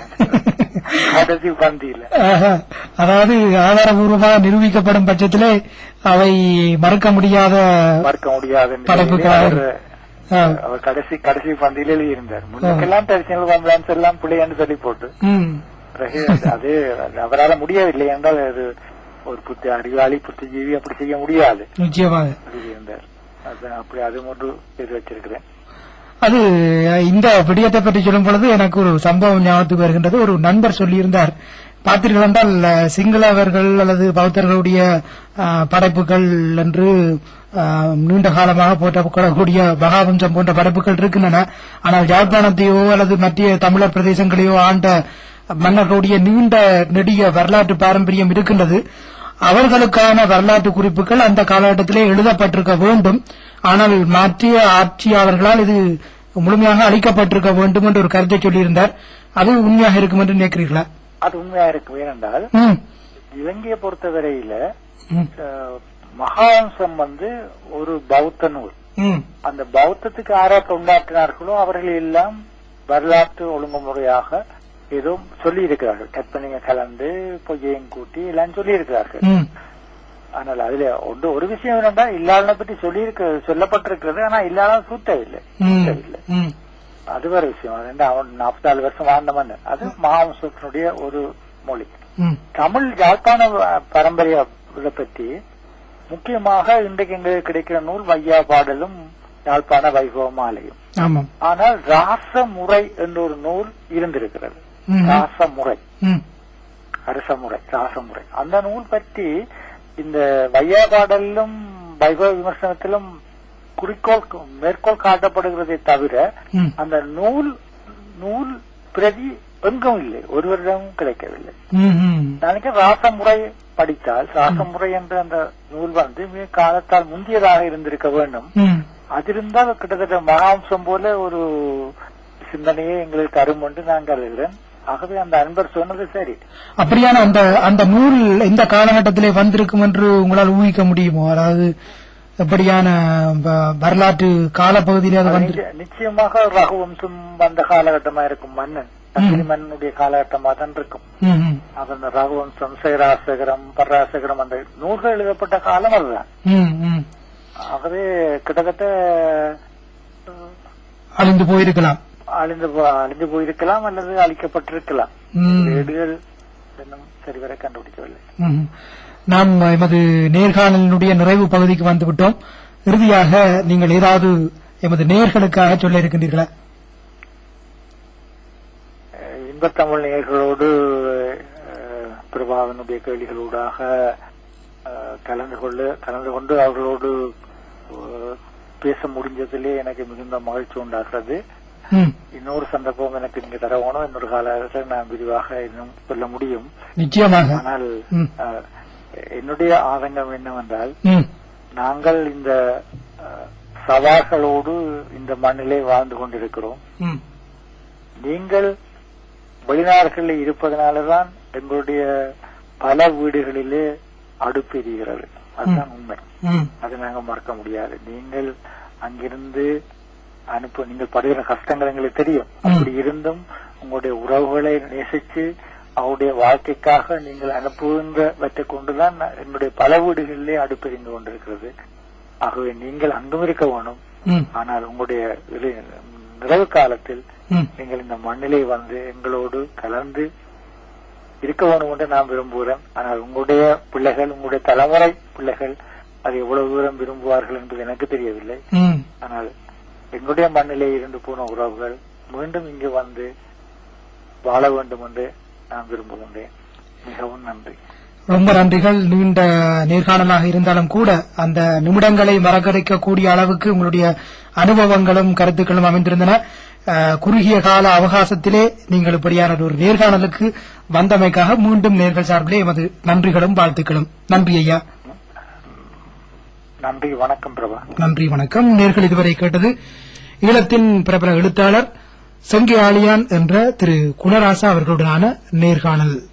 கடைசி பந்தியில ஆஹா. அதாவது ஆதாரபூர்வமாக நிரூபிக்கப்படும் பட்சத்திலே அவை மறுக்க முடியாத மறுக்க முடியாத நிலையிலே படைப்புகளாக அவர் ஆ. அவர் கடைசி கடைசி பந்தியில எழுதியிருந்தார் முன்னுக்கெல்லாம் ட்ரெடிஷனல் கம்ப்ளைண்ட்ஸ் எல்லாம் பிள்ளைன்னு சொல்லி போட்டு ம். பிறகு அது அவரால் முடியவில்லை என்றால் அது ஒரு புத்தி அறிவாளி புத்திஜீவி அப்படி செய்ய முடியாது நிச்சயமாக எழுதியிருந்தார் அது அப்படி அது மட்டும் செய்து வச்சிருக்கிறேன் அது இந்த விடயத்தை பற்றி சொல்லும் பொழுது எனக்கு ஒரு சம்பவம் ஞாபகத்துக்கு வருகின்றது ஒரு நண்பர் சொல்லியிருந்தார் பார்த்தீர்கள் என்றால் அஹ், சிங்களவர்கள் அல்லது பௌத்தர்களுடைய அஹ், படைப்புகள் என்று அஹ், நீண்ட காலமாக போற்றப்படக்கூடிய மகாவம்சம் போன்ற படைப்புகள் இருக்கின்றன ஆனால் யாழ்ப்பாணத்தையோ அல்லது மத்திய தமிழர் பிரதேசங்களையோ ஆண்ட மன்னர்களுடைய நீண்ட நெடிய வரலாற்று பாரம்பரியம் இருக்கின்றது அவர்களுக்கான வரலாற்று குறிப்புகள் அந்த காலகட்டத்திலே எழுதப்பட்டிருக்க வேண்டும் ஆனால் மாற்றிய ஆட்சியாளர்களால் இது முழுமையாக அளிக்கப்பட்டிருக்க வேண்டும் என்று ஒரு கருத்தை சொல்லியிருந்தார் அது உண்மையாக இருக்கும் என்று நினைக்கிறீர்களா அது உண்மையா இருக்கு ஏனென்றால் ம், இலங்கையை பொறுத்தவரையில ம், அஹ், மகாவம்சம் வந்து ஒரு பௌத்த நூல் ம், அந்த பௌத்தத்துக்கு ஆராய்ச்சி உண்டாற்றினார்களோ அவர்கள் எல்லாம் வரலாற்று ஒழுங்குமுறையாக ஏதோ சொல்லி இருக்கிறார்கள் கற்பனையை கலந்து பொய்யையும் கூட்டி எல்லாம் சொல்லி இருக்கிறார்கள் ம், ஆனால் அதுல ஒன்று ஒரு விஷயம் என்னன்னா இல்லாதனை பற்றி சொல்லி சொல்லப்பட்டிருக்கிறது ஆனா இல்லாத சூட்டவில்லை ம், சூட்டவில்லை ம், அது வேற விஷயம் அது என்ன, அவன் நாற்பத்தாலு வருஷம் வாழ்ந்த மன்னன் அது மகாவம்சத்தினுடைய ஒரு மொழி ம், தமிழ் யாழ்ப்பாண பரம்பரையை இதை பற்றி முக்கியமாக இன்றைக்கு எங்களுக்கு கிடைக்கிற நூல் வையா பாடலும் யாழ்ப்பாண வைபவ மாலையும் ஆமாம் ஆனால் ராசமுறை என்ற ஒரு நூல் இருந்திருக்கிறது ம், ராசமுறை ம், அரசமுறை ராசமுறை அந்த நூல் பற்றி இந்த வையா பாடலிலும் வைபவ விமர்சனத்திலும் குறிக்கோள் மேற்கோள் காட்டப்படுகிறதை தவிர ம், அந்த நூல் நூல் பிரதி எங்கும் இல்லை ஒருவரிடமும் கிடைக்கவில்லை ம், ம். நினைக்கிறேன் ராசமுறை படித்தால் ராசமுறை என்ற அந்த நூல் வந்து மிக காலத்தால் முந்தியதாக இருந்திருக்க வேண்டும் ம். அது இருந்தால் கிட்டத்தட்ட மகாம்சம் போல ஒரு சிந்தனையை எங்களுக்கு தரும் என்று நான் கருதுகிறேன் ஆகவே அந்த அன்பர் சொன்னது சரி அப்படியான அந்த அந்த நூல் இந்த காலகட்டத்திலே வந்திருக்கும் என்று உங்களால் ஊகிக்க முடியுமோ அதாவது எப்படியான வ- வரலாற்று காலப்பகுதியிலே அது அது வந்து நிச்சய- நிச்சயமாக ரகுவம்சம் வந்த காலகட்டமா இருக்கும் மன்னன் அக்கினி மன்னனுடைய காலகட்டமா தான் இருக்கும் ம், ம், அது அந்த ரகுவம்சம் சேராசகரம் பராசகரம் அந்த நூல்கள் எழுதப்பட்ட காலம் அதுதான் ம், ம். ஆகவே கிட்டத்தட்ட அஹ், அழிந்து போயிருக்கலாம் அழிந்து போ- அழிந்து போயிருக்கலாம் அல்லது அழிக்கப்பட்டிருக்கலாம் ம். ஏடுகள் இன்னும் சரிவர கண்டுபிடிக்கவில்லை ம். நாம் எமது நேர்காணலினுடைய நிறைவு பகுதிக்கு வந்துவிட்டோம் இறுதியாக நீங்கள் ஏதாவது எமது நேர்களுக்காக சொல்ல இருக்கின்றீர்களா அஹ், இன்பத்தமிழ் நேயர்களோடு அஹ், பிரபாவனுடைய கேள்விகளூடாக அஹ், கலந்து கொள்ள கலந்து கொண்டு அவர்களோடு அஹ், பேச முடிஞ்சதிலே எனக்கு மிகுந்த மகிழ்ச்சி உண்டாகிறது ம். இன்னொரு சந்தர்ப்பம் எனக்கு நீங்க தரவணும் இன்னொரு காலத்தில் நான் விரிவாக இன்னும் சொல்ல முடியும் நிச்சயமாக ஆனால் ம். அஹ், என்னுடைய ஆதங்கம் என்னவென்றால் ம். நாங்கள் இந்த அஹ், சவால்களோடு இந்த மண்ணிலே வாழ்ந்து கொண்டிருக்கிறோம் ம். நீங்கள் வெளிநாடுகளில் இருப்பதனாலதான் எங்களுடைய பல வீடுகளிலே அடுப்பு எரிகிறது அதுதான் உண்மை ம். அதை நாங்க மறக்க முடியாது நீங்கள் அங்கிருந்து அனுப்ப நீங்கள் படுகிற கஷ்டங்கள் எங்களுக்கு தெரியும் அப்படி இருந்தும் உங்களுடைய உறவுகளை நேசிச்சு அவருடைய வாழ்க்கைக்காக நீங்கள் அனுப்புகின்றவற்றை கொண்டுதான் நான் என்னுடைய பல வீடுகளிலே அடுப்பெறிந்து கொண்டிருக்கிறது ஆகவே நீங்கள் அங்கும் இருக்க வேணும் ம். ஆனால் உங்களுடைய இறு- நிறைவு காலத்தில் ம். நீங்கள் இந்த மண்ணிலே வந்து எங்களோடு கலந்து இருக்க வேணும் என்று நான் விரும்புகிறேன் ஆனால் உங்களுடைய பிள்ளைகள் உங்களுடைய தலைமுறை பிள்ளைகள் அதை எவ்வளவு தூரம் விரும்புவார்கள் என்பது எனக்கு தெரியவில்லை ம். ஆனால் எங்களுடைய மண்ணிலே இருந்து போன உறவுகள் மீண்டும் இங்கு வந்து வாழ வேண்டும் என்று நான் விரும்புகின்றேன் மிகவும் நன்றி ரொம்ப நன்றிகள் நீண்ட நேர்காணலாக இருந்தாலும் கூட அந்த நிமிடங்களை மறக்கடிக்கக்கூடிய அளவுக்கு உங்களுடைய அனுபவங்களும் கருத்துக்களும் அமைந்திருந்தன அஹ், குறுகிய கால அவகாசத்திலே நீங்கள் இப்படியான ஒரு நேர்காணலுக்கு வந்தமைக்காக மீண்டும் நேர்கள் சார்பிலே எமது நன்றிகளும் வாழ்த்துக்களும் நன்றி ஐயா நன்றி வணக்கம் பிரபா நன்றி வணக்கம் நேர்கள் இதுவரை கேட்டது ஈழத்தின் பிரபல எழுத்தாளர் செங்கி ஆலியான் என்ற திரு குணராசா அவர்களுடனான நேர்காணல்